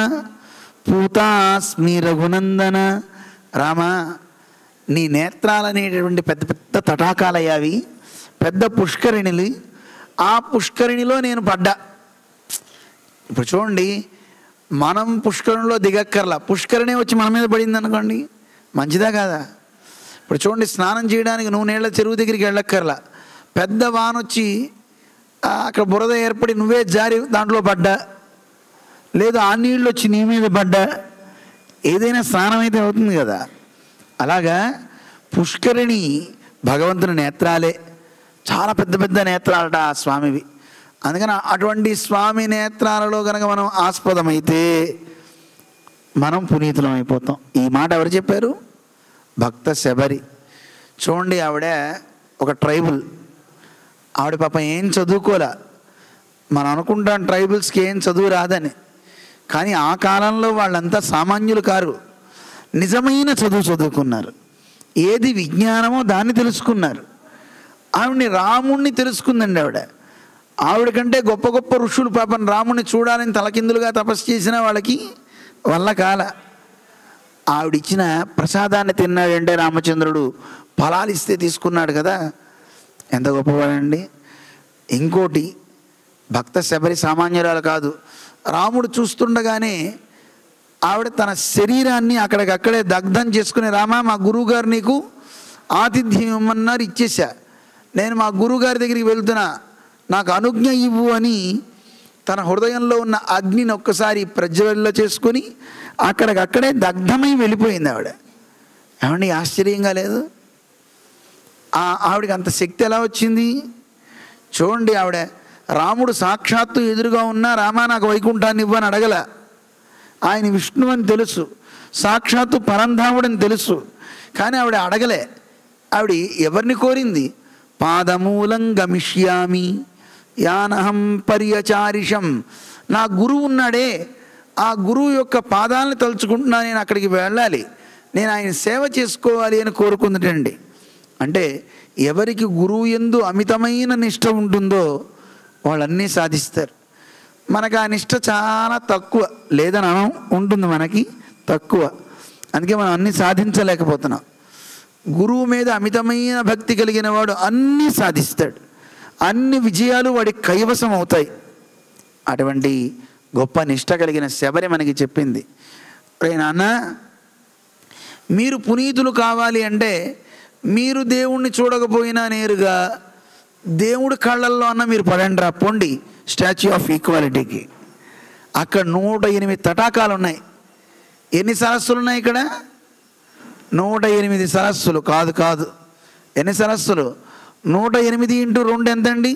పూతాస్మి రఘునందన రామ నీ నేత్రాలనేటటువంటి పెద్ద పెద్ద తటాకాలయ్యావి పెద్ద పుష్కరిణిలు ఆ పుష్కరిణిలో నేను పడ్డా ఇప్పుడు చూడండి మనం పుష్కరంలో దిగక్కర్లా పుష్కరిణి వచ్చి మన మీద పడింది అనుకోండి మంచిదా కాదా ఇప్పుడు చూడండి స్నానం చేయడానికి నువ్వు నీళ్ళ చెరువు దగ్గరికి వెళ్ళక్కర్లా పెద్ద వాన వచ్చి ఆ, అక్కడ బురద ఏర్పడి నువ్వే జారి దాంట్లో పడ్డా లేదు ఆ నీళ్ళు వచ్చి నీ మీద పడ్డా ఏదైనా స్నానం అయితే అవుతుంది కదా అలాగా పుష్కరిణి భగవంతుని నేత్రాలే చాలా పెద్ద పెద్ద నేత్రాలట ఆ స్వామివి అందుకని అటువంటి స్వామి నేత్రాలలో కనుక మనం ఆస్పదమైతే మనం పునీతులం అయిపోతాం ఈ మాట ఎవరు చెప్పారు భక్త శబరి చూడండి ఆవిడ ఒక ట్రైబుల్ ఆవిడ పాప ఏం చదువుకోలే మనం అనుకుంటాం ట్రైబుల్స్కి ఏం చదువు రాదని కానీ ఆ కాలంలో వాళ్ళంతా సామాన్యులు కారు నిజమైన చదువు చదువుకున్నారు ఏది విజ్ఞానమో దాన్ని తెలుసుకున్నారు ఆవిడ్ని రాముణ్ణి తెలుసుకుందండి ఆవిడ ఆవిడ కంటే గొప్ప గొప్ప ఋషులు పాపం రాముణ్ణి చూడాలని తలకిందులుగా తపస్సు చేసిన వాళ్ళకి వల్ల కాల ఆవిడిచ్చిన ప్రసాదాన్ని తిన్నాడంటే రామచంద్రుడు ఫలాలు ఇస్తే తీసుకున్నాడు కదా ఎంత గొప్పవాడండి ఇంకోటి భక్త శబరి సామాన్యురాలు కాదు రాముడు చూస్తుండగానే ఆవిడ తన శరీరాన్ని అక్కడికక్కడే దగ్ధం చేసుకుని రామా మా గురువుగారు నీకు ఆతిథ్యం ఇమ్మన్నారు ఇచ్చేసా నేను మా గురువుగారి దగ్గరికి వెళ్తున్నా నాకు అనుజ్ఞ ఇవ్వు అని తన హృదయంలో ఉన్న అగ్నిని ఒక్కసారి ప్రజ్వల్ల చేసుకొని అక్కడికక్కడే దగ్ధమై వెళ్ళిపోయింది ఆవిడ ఏమండి ఆశ్చర్యంగా లేదు ఆ ఆవిడకి అంత శక్తి ఎలా వచ్చింది చూడండి ఆవిడ రాముడు సాక్షాత్తు ఎదురుగా ఉన్నా రామా నాకు వైకుంఠాన్ని ఇవ్వని అడగల ఆయన విష్ణు అని తెలుసు సాక్షాత్తు పరంధాముడని తెలుసు కానీ ఆవిడ అడగలే ఆవిడ ఎవరిని కోరింది పాదమూలం గమిష్యామి యానహం పర్యచారిషం నా గురువు ఉన్నాడే ఆ గురువు యొక్క పాదాలను తలుచుకుంటున్నా నేను అక్కడికి వెళ్ళాలి నేను ఆయన సేవ చేసుకోవాలి అని కోరుకుందటండి అంటే ఎవరికి గురువు ఎందు అమితమైన నిష్ట ఉంటుందో వాళ్ళన్నీ సాధిస్తారు మనకు ఆ నిష్ట చాలా తక్కువ లేదని అనం ఉంటుంది మనకి తక్కువ అందుకే మనం అన్నీ సాధించలేకపోతున్నాం గురువు మీద అమితమైన భక్తి కలిగిన వాడు అన్నీ సాధిస్తాడు అన్ని విజయాలు వాడి కైవసం అవుతాయి అటువంటి గొప్ప నిష్ట కలిగిన శబరి మనకి చెప్పింది రే నాన్న మీరు పునీతులు కావాలి అంటే మీరు దేవుణ్ణి చూడకపోయినా నేరుగా దేవుడి కళ్ళల్లో అన్న మీరు పడండి రా పొండి స్టాచ్యూ ఆఫ్ ఈక్వాలిటీకి అక్కడ నూట ఎనిమిది తటాకాలు ఉన్నాయి ఎన్ని సరస్సులు ఉన్నాయి ఇక్కడ నూట ఎనిమిది సరస్సులు కాదు కాదు ఎన్ని సరస్సులు నూట ఎనిమిది ఇంటూ రెండు ఎంతండి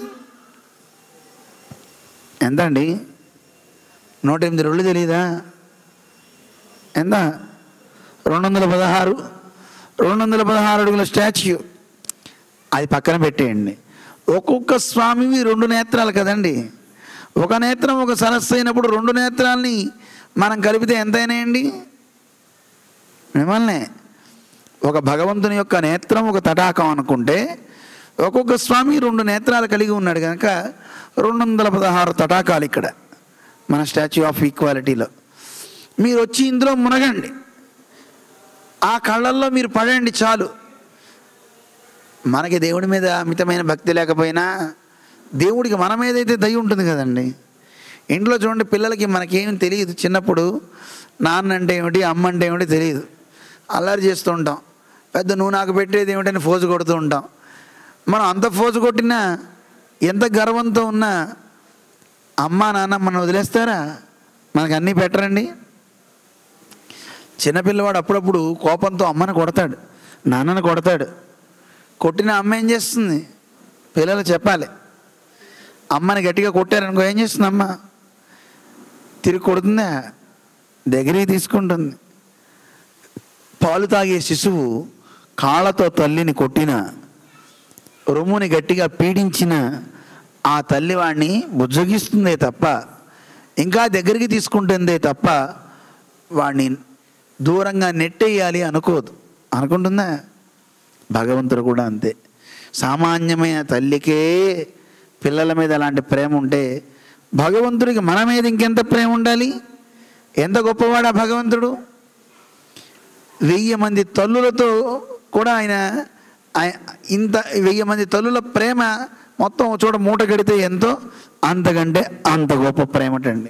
ఎంతండి నూట ఎనిమిది రెండు తెలియదా ఎంత రెండు వందల పదహారు రెండు వందల పదహారు అడుగుల స్టాచ్యూ అది పక్కన పెట్టేయండి ఒక్కొక్క స్వామివి రెండు నేత్రాలు కదండి ఒక నేత్రం ఒక సరస్సు అయినప్పుడు రెండు నేత్రాలని మనం కలిపితే ఎంతైనాయండి మిమ్మల్ని ఒక భగవంతుని యొక్క నేత్రం ఒక తటాకం అనుకుంటే ఒక్కొక్క స్వామి రెండు నేత్రాలు కలిగి ఉన్నాడు కనుక రెండు వందల పదహారు తటాకాలు ఇక్కడ మన స్టాచ్యూ ఆఫ్ ఈక్వాలిటీలో మీరు వచ్చి ఇందులో మునగండి ఆ కళ్ళల్లో మీరు పడండి చాలు మనకి దేవుడి మీద అమితమైన భక్తి లేకపోయినా దేవుడికి మన మీద అయితే దయ ఉంటుంది కదండి ఇంట్లో చూడండి పిల్లలకి మనకేం తెలియదు చిన్నప్పుడు నాన్న అంటే ఏమిటి అమ్మ అంటే ఏమిటి తెలియదు అల్లరి చేస్తూ ఉంటాం పెద్ద నువ్వు నాకు పెట్టేది ఏమిటని ఫోజు కొడుతూ ఉంటాం మనం అంత ఫోజు కొట్టినా ఎంత గర్వంతో ఉన్నా అమ్మ నాన్న మనం వదిలేస్తారా మనకు అన్నీ పెట్టరండి చిన్నపిల్లవాడు అప్పుడప్పుడు కోపంతో అమ్మని కొడతాడు నాన్నని కొడతాడు కొట్టిన అమ్మ ఏం చేస్తుంది పిల్లలు చెప్పాలి అమ్మని గట్టిగా కొట్టారనుకో ఏం చేస్తుంది అమ్మ తిరిగి కొడుతుందా దగ్గరికి తీసుకుంటుంది పాలు తాగే శిశువు కాళ్ళతో తల్లిని కొట్టిన రొమ్ముని గట్టిగా పీడించిన ఆ తల్లి వాడిని బుజ్జగిస్తుందే తప్ప ఇంకా దగ్గరికి తీసుకుంటుందే తప్ప వాడిని దూరంగా నెట్టేయాలి అనుకోదు అనుకుంటుందా భగవంతుడు కూడా అంతే సామాన్యమైన తల్లికే పిల్లల మీద అలాంటి ప్రేమ ఉంటే భగవంతుడికి మన మీద ఇంకెంత ప్రేమ ఉండాలి ఎంత గొప్పవాడా భగవంతుడు వెయ్యి మంది తల్లులతో కూడా ఆయన ఆయ- ఇంత వెయ్యి మంది తల్లుల ప్రేమ మొత్తం ఒక చోట మూట కడితే ఎంతో అంతకంటే అంత గొప్ప ప్రేమటండి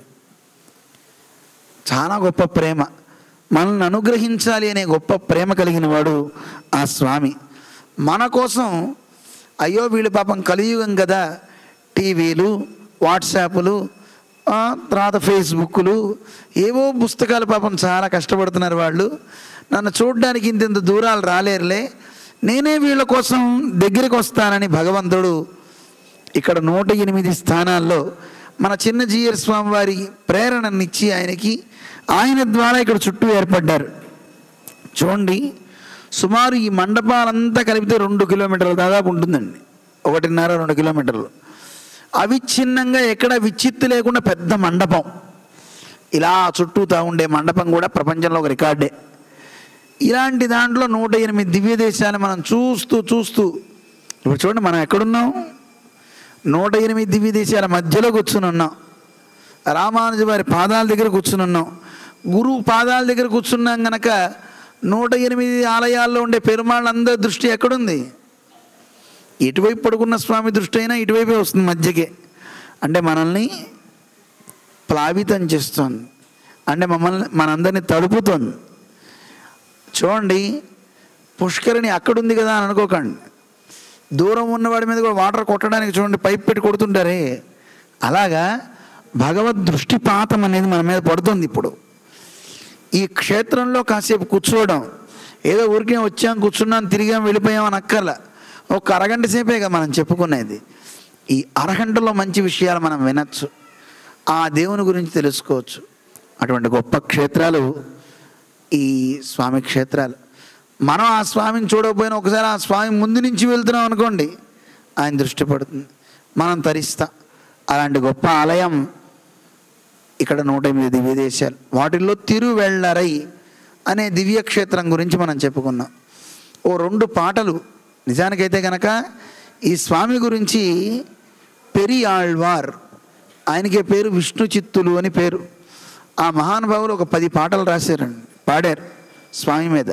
చాలా గొప్ప ప్రేమ మనల్ని అనుగ్రహించాలి అనే గొప్ప ప్రేమ కలిగిన వాడు ఆ స్వామి మన కోసం అయ్యో వీళ్ళు పాపం కలియుగం కదా టీవీలు వాట్సాప్లు ఆ, తర్వాత ఫేస్బుక్లు ఏవో పుస్తకాలు పాపం చాలా కష్టపడుతున్నారు వాళ్ళు నన్ను చూడడానికి ఇంత దూరాలు రాలేరులే నేనే వీళ్ళ కోసం దగ్గరికి వస్తానని భగవంతుడు ఇక్కడ నూట ఎనిమిది స్థానాల్లో మన చిన్న జీయర్ స్వామి వారి ప్రేరణనిచ్చి ఆయనకి ఆయన ద్వారా ఇక్కడ చుట్టూ ఏర్పడ్డారు చూడండి సుమారు ఈ మండపాలంతా కలిపితే రెండు కిలోమీటర్లు దాదాపు ఉంటుందండి ఒకటిన్నర రెండు కిలోమీటర్లు అవిచ్ఛిన్నంగా ఎక్కడ విచ్చిత్తు లేకుండా పెద్ద మండపం ఇలా చుట్టూతా ఉండే మండపం కూడా ప్రపంచంలో ఒక రికార్డే ఇలాంటి దాంట్లో నూట ఎనిమిది దివ్య దేశాలు మనం చూస్తూ చూస్తూ ఇప్పుడు చూడండి మనం ఎక్కడున్నాం నూట ఎనిమిది దివ్య దేశాల మధ్యలో కూర్చుని ఉన్నాం రామానుజ వారి పాదాల దగ్గర కూర్చుని ఉన్నాం గురువు పాదాల దగ్గర కూర్చున్నాం గనక నూట ఎనిమిది ఆలయాల్లో ఉండే పెరుమాళ్ళందరి దృష్టి ఎక్కడుంది ఇటువైపు పడుకున్న స్వామి దృష్టి అయినా ఇటువైపే వస్తుంది మధ్యకే అంటే మనల్ని ప్లావితం చేస్తుంది అంటే మమ్మల్ని మనందరినీ తడుపుతుంది చూడండి పుష్కరిణి అక్కడుంది కదా అని అనుకోకండి దూరం ఉన్నవాడి మీద కూడా వాటర్ కొట్టడానికి చూడండి పైప్ పెట్టి కొడుతుంటారే అలాగా భగవద్ దృష్టిపాతం అనేది మన మీద పడుతుంది ఇప్పుడు ఈ క్షేత్రంలో కాసేపు కూర్చోవడం ఏదో ఊరికే వచ్చాం కూర్చున్నాం తిరిగాం వెళ్ళిపోయాం అని అక్కర్ల ఒక అరగంట సేపేగా మనం చెప్పుకునేది ఈ అరగంటలో మంచి విషయాలు మనం వినొచ్చు ఆ దేవుని గురించి తెలుసుకోవచ్చు అటువంటి గొప్ప క్షేత్రాలు ఈ స్వామి క్షేత్రాలు మనం ఆ స్వామిని చూడకపోయినా ఒకసారి ఆ స్వామి ముందు నుంచి వెళ్తున్నాం అనుకోండి ఆయన దృష్టి పడుతుంది మనం తరిస్తాం అలాంటి గొప్ప ఆలయం ఇక్కడ నూట ఎనిమిది దివ్య దేశాలు వాటిల్లో తిరువెళ్ళరై అనే దివ్య క్షేత్రం గురించి మనం చెప్పుకున్నాం ఓ రెండు పాటలు నిజానికైతే కనుక ఈ స్వామి గురించి పెరియాళ్వార్ ఆయనకే పేరు విష్ణు చిత్తులు అని పేరు ఆ మహానుభావులు ఒక పది పాటలు రాశారండి పాడారు స్వామి మీద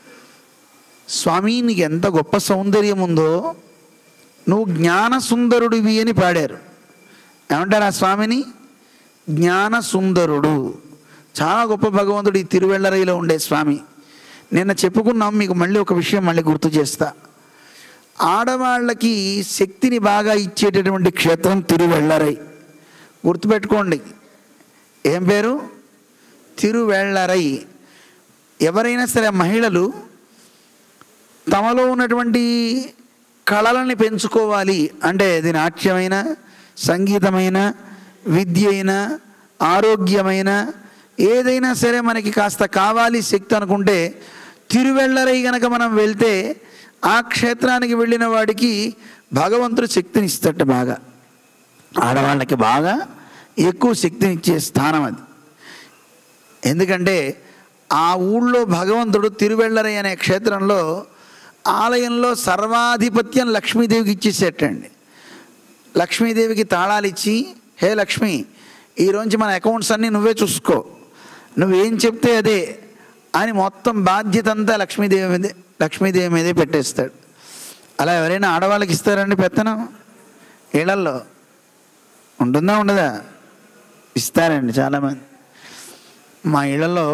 స్వామి నీకు ఎంత గొప్ప సౌందర్యం ఉందో నువ్వు జ్ఞాన సుందరుడివి అని పాడారు ఏమంటారు ఆ స్వామిని జ్ఞాన సుందరుడు చాలా గొప్ప భగవంతుడు ఈ తిరువెళ్ళరైలో ఉండే స్వామి నిన్న చెప్పుకున్నాం మీకు మళ్ళీ ఒక విషయం మళ్ళీ గుర్తు చేస్తా ఆడవాళ్ళకి శక్తిని బాగా ఇచ్చేటటువంటి క్షేత్రం తిరువెళ్ళరై గుర్తుపెట్టుకోండి ఏం పేరు తిరువెళ్ళరై ఎవరైనా సరే మహిళలు తమలో ఉన్నటువంటి కళలని పెంచుకోవాలి అంటే అది నాట్యమైన సంగీతమైన విద్య అయినా ఆరోగ్యమైన ఏదైనా సరే మనకి కాస్త కావాలి శక్తి అనుకుంటే తిరువెళ్ళరై గనక మనం వెళ్తే ఆ క్షేత్రానికి వెళ్ళిన వాడికి భగవంతుడు శక్తిని ఇస్తట బాగా ఆడవాళ్ళకి బాగా ఎక్కువ శక్తినిచ్చే స్థానం అది ఎందుకంటే ఆ ఊళ్ళో భగవంతుడు తిరువెళ్ళరై అనే క్షేత్రంలో ఆలయంలో సర్వాధిపత్యం లక్ష్మీదేవికి ఇచ్చేసేటండి లక్ష్మీదేవికి తాళాలు ఇచ్చి హే లక్ష్మి ఈరోజు మన అకౌంట్స్ అన్నీ నువ్వే చూసుకో నువ్వేం చెప్తే అదే అని మొత్తం బాధ్యత అంతా లక్ష్మీదేవి మీద లక్ష్మీదేవి మీదే పెట్టేస్తాడు అలా ఎవరైనా ఆడవాళ్ళకి ఇస్తారండి పెత్తనం ఇళ్లల్లో ఉంటుందా ఉండదా ఇస్తారండి చాలామంది మా ఇళ్లలో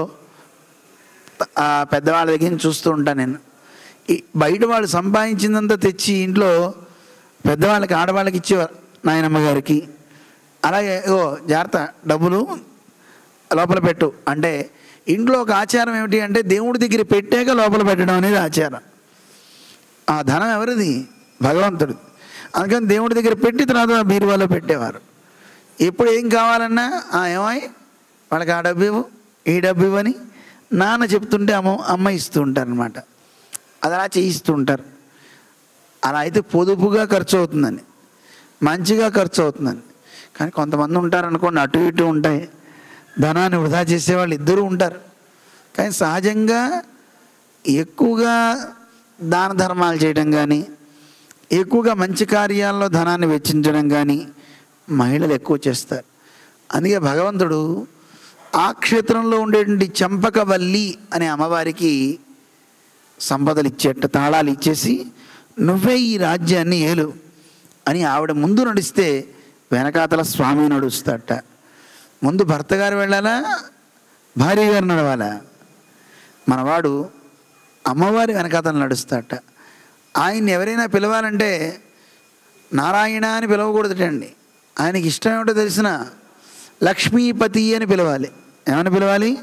ఆ పెద్దవాళ్ళ దగ్గర నుంచి చూస్తూ ఉంటాను నేను ఈ బయట వాళ్ళు సంపాదించిందంతా తెచ్చి ఇంట్లో పెద్దవాళ్ళకి ఆడవాళ్ళకి ఇచ్చేవారు నాయనమ్మ గారికి అలాగే ఓ జాగ్రత్త డబ్బులు లోపల పెట్టు అంటే ఇంట్లో ఒక ఆచారం ఏమిటి అంటే దేవుడి దగ్గర పెట్టాక లోపల పెట్టడం అనేది ఆచారం ఆ ధనం ఎవరిది భగవంతుడు అందుకని దేవుడి దగ్గర పెట్టి తర్వాత బీరువాలో పెట్టేవారు ఎప్పుడు ఏం కావాలన్నా ఆ ఏమాయి వాళ్ళకి ఆ డబ్బు ఇవ్వు ఈ డబ్బు ఇవ్వని నాన్న చెప్తుంటే అమ్మ అమ్మ ఇస్తూ ఉంటారనమాట అది అలా చేయిస్తూ ఉంటారు అలా అయితే పొదుపుగా ఖర్చు అవుతుందని మంచిగా ఖర్చు అవుతుందని కానీ కొంతమంది ఉంటారు అనుకోండి అటు ఇటు ఉంటాయి ధనాన్ని వృధా చేసేవాళ్ళు ఇద్దరు ఉంటారు కానీ సహజంగా ఎక్కువగా దాన ధర్మాలు చేయడం కానీ ఎక్కువగా మంచి కార్యాల్లో ధనాన్ని వెచ్చించడం కానీ మహిళలు ఎక్కువ చేస్తారు అందుకే భగవంతుడు ఆ క్షేత్రంలో ఉండేటువంటి చంపకవల్లి అనే అమ్మవారికి సంపదలు ఇచ్చేట తాళాలు ఇచ్చేసి నువ్వే ఈ రాజ్యాన్ని ఏలు అని ఆవిడ ముందు నడిస్తే వెనకాతల స్వామి నడుస్తాట ముందు భర్త గారు వెళ్ళాలా భార్య గారు నడవాలా మనవాడు అమ్మవారి వెనకాతలు నడుస్తాట ఆయన్ని ఎవరైనా పిలవాలంటే నారాయణ అని పిలవకూడదటండి ఆయనకి ఇష్టం ఏమిటో తెలిసిన లక్ష్మీపతి అని పిలవాలి ఏమని పిలవాలి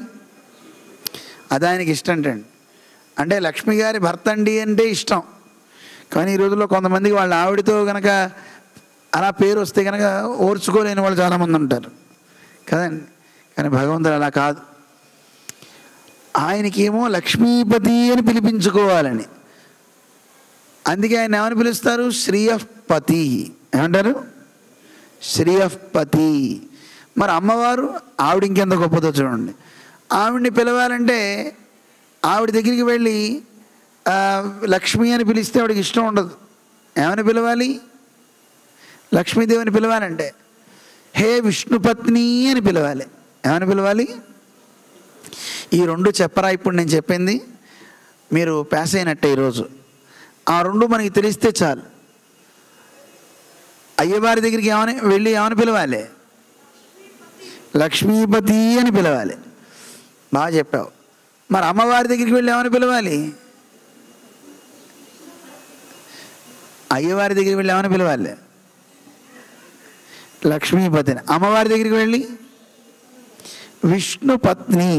అది ఆయనకి ఇష్టం అంటండి అంటే లక్ష్మి గారి భర్త అండి అంటే ఇష్టం కానీ ఈ రోజుల్లో కొంతమందికి వాళ్ళ ఆవిడతో కనుక అలా పేరు వస్తే కనుక ఓర్చుకోలేని వాళ్ళు చాలామంది ఉంటారు కదండి కానీ భగవంతుడు అలా కాదు ఆయనకేమో లక్ష్మీపతి అని పిలిపించుకోవాలని అందుకే ఆయన ఏమని పిలుస్తారు శ్రీయపతి ఏమంటారు శ్రీయపతి మరి అమ్మవారు ఆవిడ ఇంకెంత గొప్పదో చూడండి ఆవిడ్ని పిలవాలంటే ఆవిడ దగ్గరికి వెళ్ళి ఆ, లక్ష్మి అని పిలిస్తే ఆవిడకి ఇష్టం ఉండదు ఏమని పిలవాలి లక్ష్మీదేవిని పిలవాలంటే హే విష్ణుపత్ని అని పిలవాలి ఏమని పిలవాలి ఈ రెండు చెప్పరా ఇప్పుడు నేను చెప్పింది మీరు పాస్ అయినట్టే ఈరోజు ఆ రెండు మనకి తెలిస్తే చాలు అయ్యవారి దగ్గరికి ఏమని వెళ్ళి ఏమని పిలవాలి లక్ష్మీపతి అని పిలవాలి బాగా చెప్పావు మరి అమ్మవారి దగ్గరికి వెళ్ళి ఏమని పిలవాలి అయ్యవారి దగ్గరికి వెళ్ళి ఏమని పిలవాలి లక్ష్మీపతిని అమ్మవారి దగ్గరికి వెళ్ళి విష్ణు పత్ని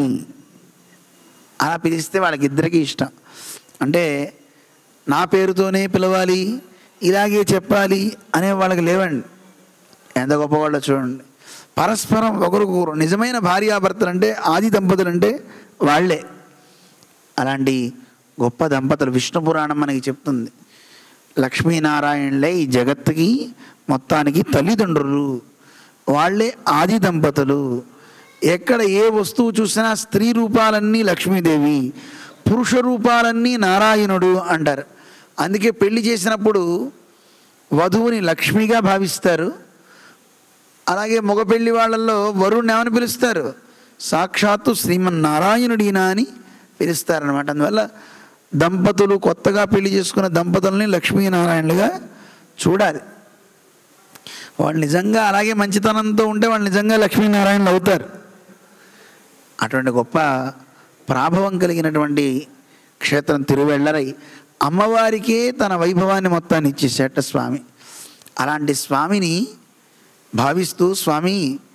అలా పిలిస్తే వాళ్ళకిద్దరికీ ఇష్టం అంటే నా పేరుతోనే పిలవాలి ఇలాగే చెప్పాలి అనే వాళ్ళకి లేవండి ఎంత గొప్పవాళ్ళో చూడండి పరస్పరం ఒకరికొకరు నిజమైన భార్యాభర్తలు అంటే ఆది దంపతులు అంటే వాళ్ళే అలాంటి గొప్ప దంపతులు విష్ణు పురాణం మనకి చెప్తుంది లక్ష్మీనారాయణలే ఈ జగత్తుకి మొత్తానికి తల్లిదండ్రులు వాళ్ళే ఆది దంపతులు ఎక్కడ ఏ వస్తువు చూసినా స్త్రీ రూపాలన్నీ లక్ష్మీదేవి పురుష రూపాలన్నీ నారాయణుడు అంటారు అందుకే పెళ్లి చేసినప్పుడు వధువుని లక్ష్మిగా భావిస్తారు అలాగే మగ పెళ్లి వాళ్ళల్లో వరుణ్ణి ఏమని పిలుస్తారు సాక్షాత్తు శ్రీమన్నారాయణుడినా అని పిలుస్తారనమాట అందువల్ల దంపతులు కొత్తగా పెళ్లి చేసుకున్న దంపతుల్ని లక్ష్మీనారాయణులుగా చూడాలి వాళ్ళు నిజంగా అలాగే మంచితనంతో ఉంటే వాళ్ళు నిజంగా లక్ష్మీనారాయణులు అవుతారు అటువంటి గొప్ప ప్రాభవం కలిగినటువంటి క్షేత్రం తిరువెళ్ళరై అమ్మవారికే తన వైభవాన్ని మొత్తాన్ని ఇచ్చేసేట స్వామి అలాంటి స్వామిని భావిస్తూ స్వామి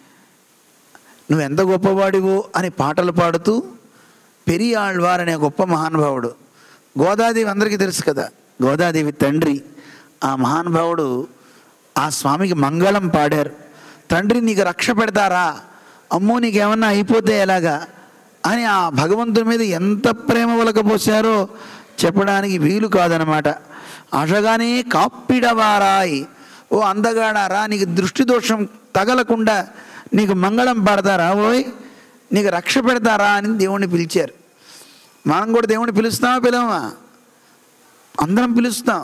నువ్వు ఎంత గొప్పవాడివో అని పాటలు పాడుతూ పెరియాళ్వార్ అనే గొప్ప మహానుభావుడు గోదాదేవి అందరికీ తెలుసు కదా గోదాదేవి తండ్రి ఆ మహానుభావుడు ఆ స్వామికి మంగళం పాడారు తండ్రి నీకు రక్ష పెడతారా అమ్మో నీకేమన్నా అయిపోతే ఎలాగా అని ఆ భగవంతుని మీద ఎంత ప్రేమ వలకపోసారో చెప్పడానికి వీలు కాదనమాట అషగానే కాప్పిడవారాయ్ ఓ అందగాడారా నీకు దృష్టి దోషం తగలకుండా నీకు మంగళం పాడతారా ఓయ్ నీకు రక్ష పెడతారా అని దేవుణ్ణి పిలిచారు మనం కూడా దేవుణ్ణి పిలుస్తామా పిలవమా అందరం పిలుస్తాం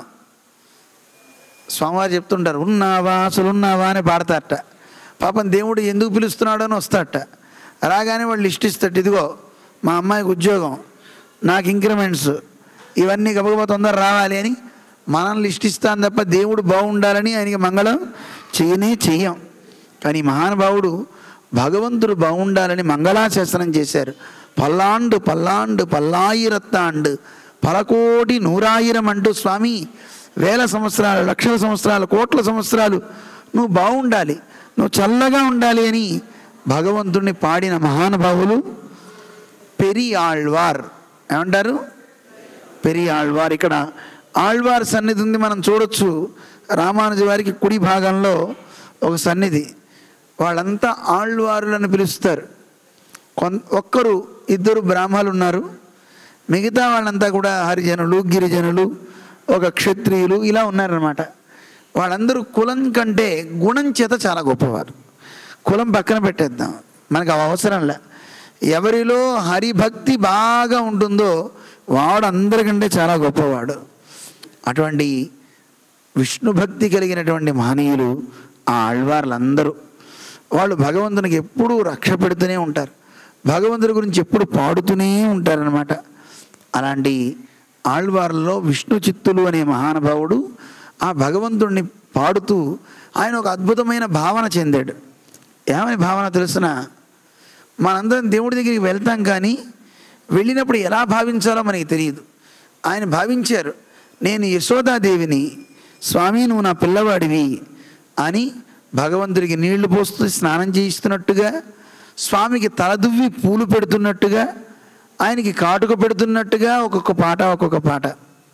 స్వామివారు చెప్తుంటారు ఉన్నావా అసలు ఉన్నావా అని పాడతారట పాపం దేవుడు ఎందుకు పిలుస్తున్నాడు అని వస్తాడట రాగానే వాళ్ళు లిస్ట్ ఇస్తాడు ఇదిగో మా అమ్మాయికి ఉద్యోగం నాకు ఇంక్రిమెంట్స్ ఇవన్నీ గబగబా తొందర రావాలి అని మనం లిస్ట్ ఇస్తాం తప్ప దేవుడు బాగుండాలని ఆయనకి మంగళం చేయనే చెయ్యం కానీ మహానుభావుడు భగవంతుడు బాగుండాలని మంగళాశాసనం చేశారు పల్లాండు పల్లాండు పల్లాయిరత్తాండు పలకోటి నూరాయిరం అంటూ స్వామి వేల సంవత్సరాలు లక్షల సంవత్సరాలు కోట్ల సంవత్సరాలు నువ్వు బాగుండాలి నువ్వు చల్లగా ఉండాలి అని భగవంతుడిని పాడిన మహానుభావులు పెరి ఆళ్వార్ ఏమంటారు పెరి ఆళ్వార్ ఇక్కడ ఆళ్వార్ సన్నిధి ఉంది మనం చూడొచ్చు రామానుజ వారికి కుడి భాగంలో ఒక సన్నిధి వాళ్ళంతా ఆళ్వారులను పిలుస్తారు కొన్ ఒక్కరు ఇద్దరు బ్రాహ్మలు ఉన్నారు మిగతా వాళ్ళంతా కూడా హరిజనులు గిరిజనులు ఒక క్షత్రియులు ఇలా ఉన్నారనమాట వాళ్ళందరూ కులం కంటే గుణం చేత చాలా గొప్పవారు కులం పక్కన పెట్టేద్దాం మనకు అవి అవసరంలే ఎవరిలో హరిభక్తి బాగా ఉంటుందో వాడు అందరికంటే చాలా గొప్పవాడు అటువంటి విష్ణు భక్తి కలిగినటువంటి మహనీయులు ఆ ఆళ్వార్లందరూ వాళ్ళు భగవంతునికి ఎప్పుడూ రక్ష పెడుతూనే ఉంటారు భగవంతుడి గురించి ఎప్పుడు పాడుతూనే ఉంటారనమాట అలాంటి ఆళ్వార్లలో విష్ణు చిత్తులు అనే మహానుభావుడు ఆ భగవంతుడిని పాడుతూ ఆయన ఒక అద్భుతమైన భావన చెందాడు ఏమని భావన తెలుసిన మనందరం దేవుడి దగ్గరికి వెళ్తాం కానీ వెళ్ళినప్పుడు ఎలా భావించాలో మనకి తెలియదు ఆయన భావించారు నేను యశోదాదేవిని స్వామి నువ్వు నా పిల్లవాడివి అని భగవంతుడికి నీళ్లు పోస్తూ స్నానం చేయిస్తున్నట్టుగా స్వామికి తలదువ్వి పూలు పెడుతున్నట్టుగా ఆయనకి కాటుక పెడుతున్నట్టుగా ఒక్కొక్క పాట ఒక్కొక్క పాట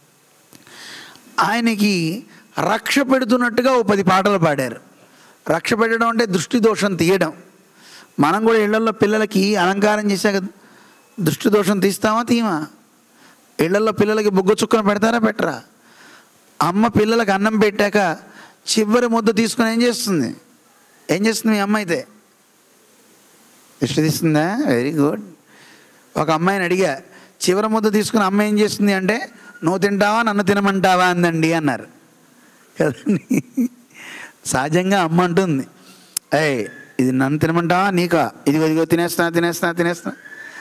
ఆయనకి రక్ష పెడుతున్నట్టుగా ఓ పది పాటలు పాడారు రక్ష పెట్టడం అంటే దృష్టి దోషం తీయడం మనం కూడా ఇళ్లలో పిల్లలకి అలంకారం చేశాక దృష్టి దోషం తీస్తామా తీయమా ఇళ్లలో పిల్లలకి బొగ్గ చుక్కను పెడతారా పెట్టరా అమ్మ పిల్లలకు అన్నం పెట్టాక చివరి ముద్ద తీసుకొని ఏం చేస్తుంది ఏం చేస్తుంది మీ అమ్మ అయితే దృష్టి తీస్తుందా వెరీ గుడ్ ఒక అమ్మాయిని అడిగా చివరి ముద్ద తీసుకుని అమ్మ ఏం చేస్తుంది అంటే నువ్వు తింటావా నన్ను తినమంటావా అందండి అన్నారు కదండి సహజంగా అమ్మ అంటుంది ఏయ్ ఇది నన్ను తినమంటావా నీకా ఇదిగో ఇదిగో తినేస్తున్నా తినేస్తున్నా తినేస్తున్నా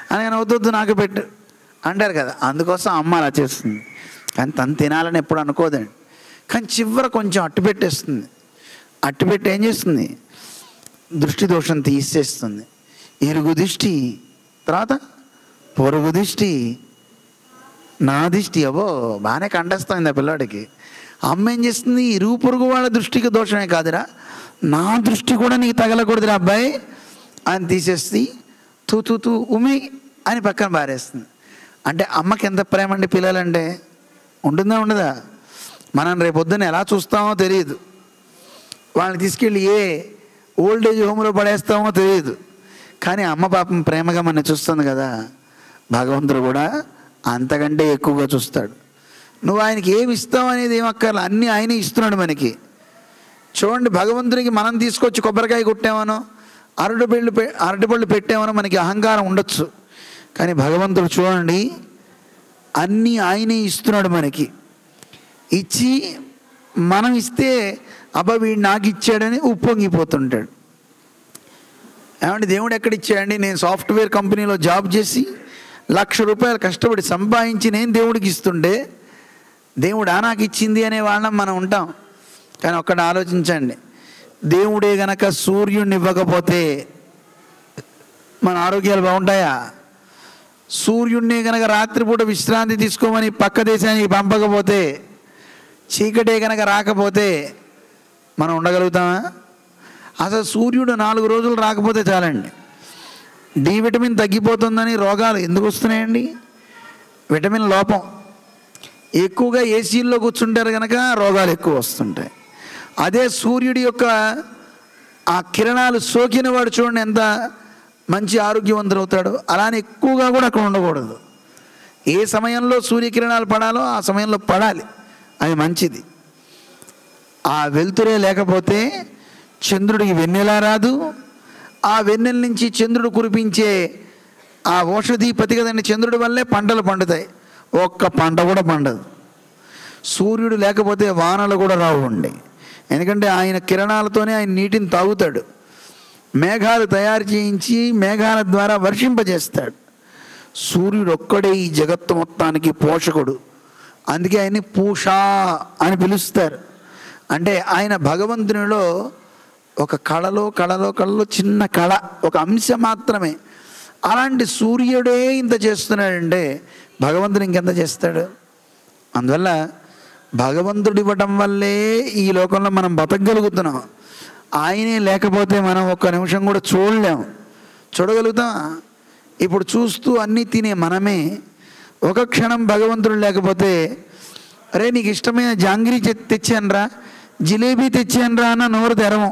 అని నేను వద్దొద్దు నాకు పెట్టు అంటారు కదా అందుకోసం అమ్మ అలా చేస్తుంది కానీ తను తినాలని ఎప్పుడు అనుకోదండి కానీ చివర కొంచెం అట్టు పెట్టేస్తుంది అట్టు పెట్టి ఏం చేస్తుంది దృష్టి దోషం తీసేస్తుంది ఇరుగు దిష్టి తర్వాత పొరుగు దిష్టి నా దిష్టి అవో బాగానే కంటేస్తుంది ఆ పిల్లాడికి అమ్మ ఏం చేస్తుంది ఇరుగు పొరుగు వాళ్ళ దృష్టికి దోషమే కాదురా నా దృష్టి కూడా నీకు తగలకూడదురా అబ్బాయి అని తీసేసి తూ తూ తూ ఉమి అని పక్కన బారేస్తుంది అంటే అమ్మకి ఎంత ప్రేమ అండి పిల్లలంటే ఉంటుందా ఉండదా మనం రేపొద్దున ఎలా చూస్తామో తెలియదు వాళ్ళని తీసుకెళ్ళి ఏ ఓల్డ్ ఏజ్ హోమ్లో పడేస్తామో తెలియదు కానీ అమ్మ పాపం ప్రేమగా మన చూస్తుంది కదా భగవంతుడు కూడా అంతకంటే ఎక్కువగా చూస్తాడు నువ్వు ఆయనకి ఏమి ఇస్తావు అనేది ఏమక్కర్లా అన్నీ ఆయనే ఇస్తున్నాడు మనకి చూడండి భగవంతునికి మనం తీసుకొచ్చి కొబ్బరికాయ కొట్టామనో అరటి పళ్ళు పె అరటి పళ్ళు పెట్టామనో మనకి అహంకారం ఉండొచ్చు కానీ భగవంతుడు చూడండి అన్నీ ఆయనే ఇస్తున్నాడు మనకి ఇచ్చి మనం ఇస్తే అబ్బా వీడు నాకు ఇచ్చాడని ఉప్పొంగిపోతుంటాడు ఏమంటే దేవుడు ఎక్కడ ఇచ్చాడండి నేను సాఫ్ట్వేర్ కంపెనీలో జాబ్ చేసి లక్ష రూపాయలు కష్టపడి సంపాదించి నేను దేవుడికి ఇస్తుండే దేవుడా నాకు ఇచ్చింది అనే వాళ్ళం మనం ఉంటాం కానీ ఒక్కటి ఆలోచించండి దేవుడే గనక సూర్యుడిని ఇవ్వకపోతే మన ఆరోగ్యాలు బాగుంటాయా సూర్యుడిని గనక రాత్రిపూట విశ్రాంతి తీసుకోమని పక్క దేశానికి పంపకపోతే చీకటే గనక రాకపోతే మనం ఉండగలుగుతామా అసలు సూర్యుడు నాలుగు రోజులు రాకపోతే చాలండి డి విటమిన్ తగ్గిపోతుందని రోగాలు ఎందుకు వస్తున్నాయండి విటమిన్ లోపం ఎక్కువగా ఏసీల్లో కూర్చుంటారు కనుక రోగాలు ఎక్కువ వస్తుంటాయి అదే సూర్యుడి యొక్క ఆ కిరణాలు సోకిన వాడు చూడండి ఎంత మంచి ఆరోగ్యవంతుడు అవుతాడు అలానే ఎక్కువగా కూడా అక్కడ ఉండకూడదు ఏ సమయంలో సూర్యకిరణాలు పడాలో ఆ సమయంలో పడాలి అది మంచిది ఆ వెలుతురే లేకపోతే చంద్రుడికి వెన్నెలా రాదు ఆ వెన్నెల నుంచి చంద్రుడు కురిపించే ఆ ఔషధీపతి కదండి చంద్రుడి వల్లే పంటలు పండుతాయి ఒక్క పంట కూడా పండదు సూర్యుడు లేకపోతే వానలు కూడా రావు ఉండి ఎందుకంటే ఆయన కిరణాలతోనే ఆయన నీటిని తాగుతాడు మేఘాలు తయారు చేయించి మేఘాల ద్వారా వర్షింపజేస్తాడు సూర్యుడు ఒక్కడే ఈ జగత్తు మొత్తానికి పోషకుడు అందుకే ఆయన్ని పూషా అని పిలుస్తారు అంటే ఆయన భగవంతునిలో ఒక కళలో కళలో కళలో చిన్న కళ ఒక అంశం మాత్రమే అలాంటి సూర్యుడే ఇంత చేస్తున్నాడంటే భగవంతుడు ఇంకెంత చేస్తాడు అందువల్ల భగవంతుడు ఇవ్వటం వల్లే ఈ లోకంలో మనం బతకగలుగుతున్నాం ఆయనే లేకపోతే మనం ఒక్క నిమిషం కూడా చూడలేం చూడగలుగుతాం ఇప్పుడు చూస్తూ అన్నీ తినే మనమే ఒక క్షణం భగవంతుడు లేకపోతే అరే నీకు ఇష్టమైన జాంగ్రీ తెచ్చానరా జిలేబీ తెచ్చానరా అన్న నోరు తెరవం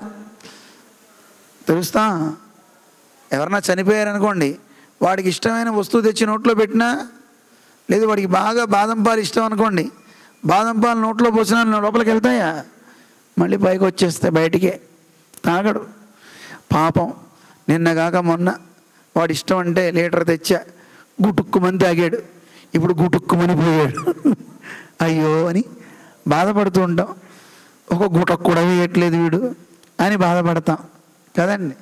తెలుస్తా ఎవరన్నా చనిపోయారనుకోండి వాడికి ఇష్టమైన వస్తువు తెచ్చి నోట్లో పెట్టినా లేదు వాడికి బాగా బాదం పాలు ఇష్టం అనుకోండి బాదం పాలు నోట్లో పోసినా లోపలికి వెళ్తాయా మళ్ళీ పైకి వచ్చేస్తాయి బయటికే తాగడు పాపం నిన్నగాక మొన్న వాడు ఇష్టం అంటే లీటర్ తెచ్చా గుటుక్కుమని తాగాడు ఇప్పుడు గుటుక్కుమని పోయాడు అయ్యో అని బాధపడుతూ ఉంటాం ఒక గుటకు కూడా వేయట్లేదు వీడు అని బాధపడతాం కదండి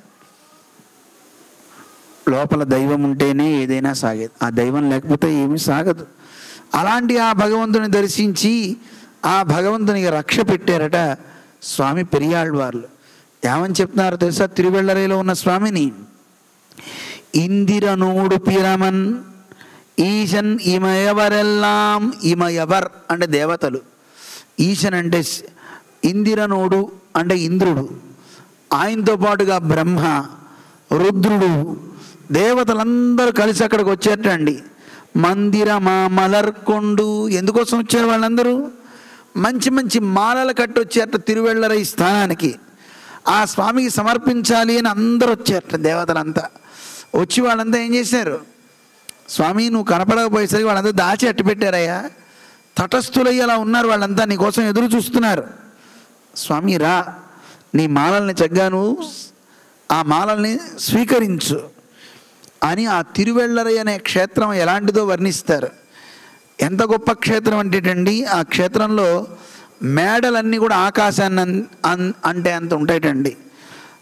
లోపల దైవం ఉంటేనే ఏదైనా సాగేది ఆ దైవం లేకపోతే ఏమీ సాగదు అలాంటి ఆ భగవంతుని దర్శించి ఆ భగవంతునికి రక్ష పెట్టారట స్వామి పెరియాళ్వార్లు ఏమని చెప్తున్నారు తెలుసా తిరువెళ్ళరైలో ఉన్న స్వామిని ఇందిరనూడు పిరమన్ ఈశన్ ఇమయవరెల్లాం ఇమయవర్ అంటే దేవతలు ఈశన్ అంటే స్- ఇందిరనోడు అంటే ఇంద్రుడు ఆయనతో పాటుగా బ్రహ్మ రుద్రుడు దేవతలందరూ కలిసి అక్కడికి వచ్చేటండి మందిర మా మలర్కొండు ఎందుకోసం వచ్చారు వాళ్ళందరూ మంచి మంచి మాలలు కట్టి వచ్చారట తిరువెళ్ళరై స్థానానికి ఆ స్వామికి సమర్పించాలి అని అందరూ వచ్చారట దేవతలంతా వచ్చి వాళ్ళంతా ఏం చేశారు స్వామి నువ్వు కనపడకపోయేసరికి వాళ్ళంతా దాచి అట్టు పెట్టారయ్యా తటస్థులయ్యి అలా ఉన్నారు వాళ్ళంతా నీ కోసం ఎదురు చూస్తున్నారు స్వామి రా నీ మాలల్ని చక్కగా నువ్వు ఆ మాలల్ని స్వీకరించు అని ఆ తిరువెళ్ళరై అనే క్షేత్రం ఎలాంటిదో వర్ణిస్తారు ఎంత గొప్ప క్షేత్రం అంటేటండి ఆ క్షేత్రంలో మేడలన్నీ కూడా ఆకాశాన్ని అన్- అన్- అంటే అంత ఉంటాయటండి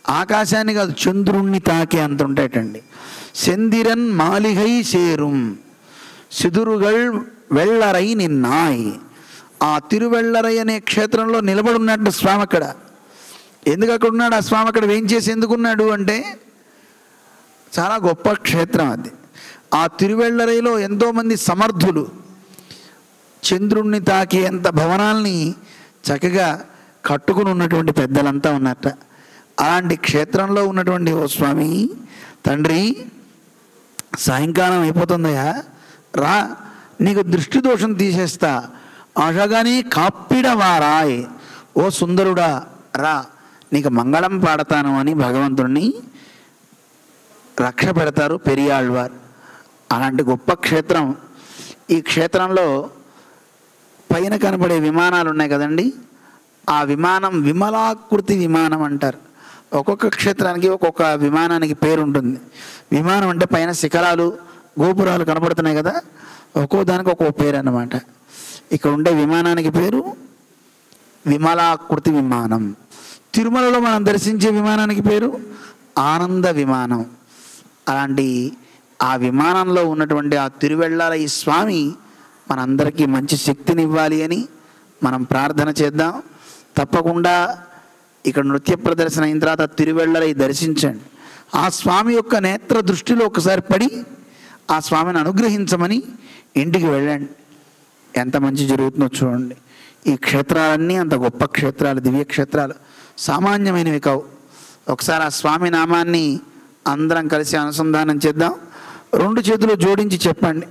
ఆకాశాన్ని కాదు చంద్రుణ్ణి తాకే అంత ఉంటాయటండి సెందిరన్ మాలిగై సేరుం సిదురుగల్ వెళ్ళరై నిన్నాయ్ ఆ తిరువెళ్ళరై అనే క్షేత్రంలో నిలబడున్నట్టు స్వామి అక్కడ ఎందుకు అక్కడ ఉన్నాడు ఆ స్వామి అక్కడ ఏం చేసి ఎందుకున్నాడు అంటే చాలా గొప్ప క్షేత్రం అది ఆ తిరువెళ్ళరైలో ఎంతోమంది సమర్థులు చంద్రుణ్ణి తాకేంత భవనాల్ని చక్కగా కట్టుకుని ఉన్నటువంటి పెద్దలంతా ఉన్నట్ట అలాంటి క్షేత్రంలో ఉన్నటువంటి ఓ స్వామి తండ్రి సాయంకాలం అయిపోతుందయ్యా రా నీకు దృష్టి దోషం తీసేస్తా ఆశగాని కాప్పిడవారాయ్ ఓ సుందరుడా రా నీకు మంగళం పాడతాను అని భగవంతుణ్ణి రక్ష పెడతారు పెరియాళ్వార్ అలాంటి గొప్ప క్షేత్రం ఈ క్షేత్రంలో పైన కనబడే విమానాలు ఉన్నాయి కదండి ఆ విమానం విమలాకృతి విమానం అంటారు ఒక్కొక్క క్షేత్రానికి ఒక్కొక్క విమానానికి పేరు ఉంటుంది విమానం అంటే పైన శిఖరాలు గోపురాలు కనబడుతున్నాయి కదా ఒక్కో దానికి ఒక్కో పేరు అన్నమాట ఇక్కడ ఉండే విమానానికి పేరు విమలాకృతి విమానం తిరుమలలో మనం దర్శించే విమానానికి పేరు ఆనంద విమానం అలాంటి ఆ విమానంలో ఉన్నటువంటి ఆ తిరువెళ్ళాల ఈ స్వామి మనందరికీ మంచి శక్తిని ఇవ్వాలి అని మనం ప్రార్థన చేద్దాం తప్పకుండా ఇక్కడ నృత్య ప్రదర్శన అయిన తర్వాత తిరువెళ్ళలై దర్శించండి ఆ స్వామి యొక్క నేత్ర దృష్టిలో ఒకసారి పడి ఆ స్వామిని అనుగ్రహించమని ఇంటికి వెళ్ళండి ఎంత మంచి జరుగుతుందో చూడండి ఈ క్షేత్రాలన్నీ అంత గొప్ప క్షేత్రాలు దివ్య క్షేత్రాలు సామాన్యమైనవి కావు ఒకసారి ఆ స్వామి నామాన్ని అందరం కలిసి అనుసంధానం చేద్దాం రెండు చేతులు జోడించి చెప్పండి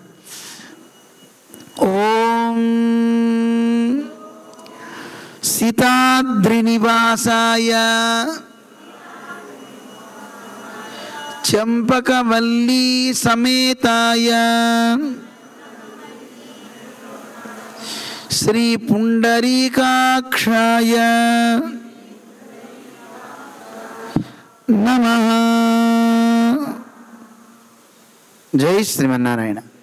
ఓం సీతాద్రినివాసాయ చంపకవల్లీ సమేతాయ శ్రీ పుండరీకాక్షాయ నమ జై శ్రీమన్నారాయణ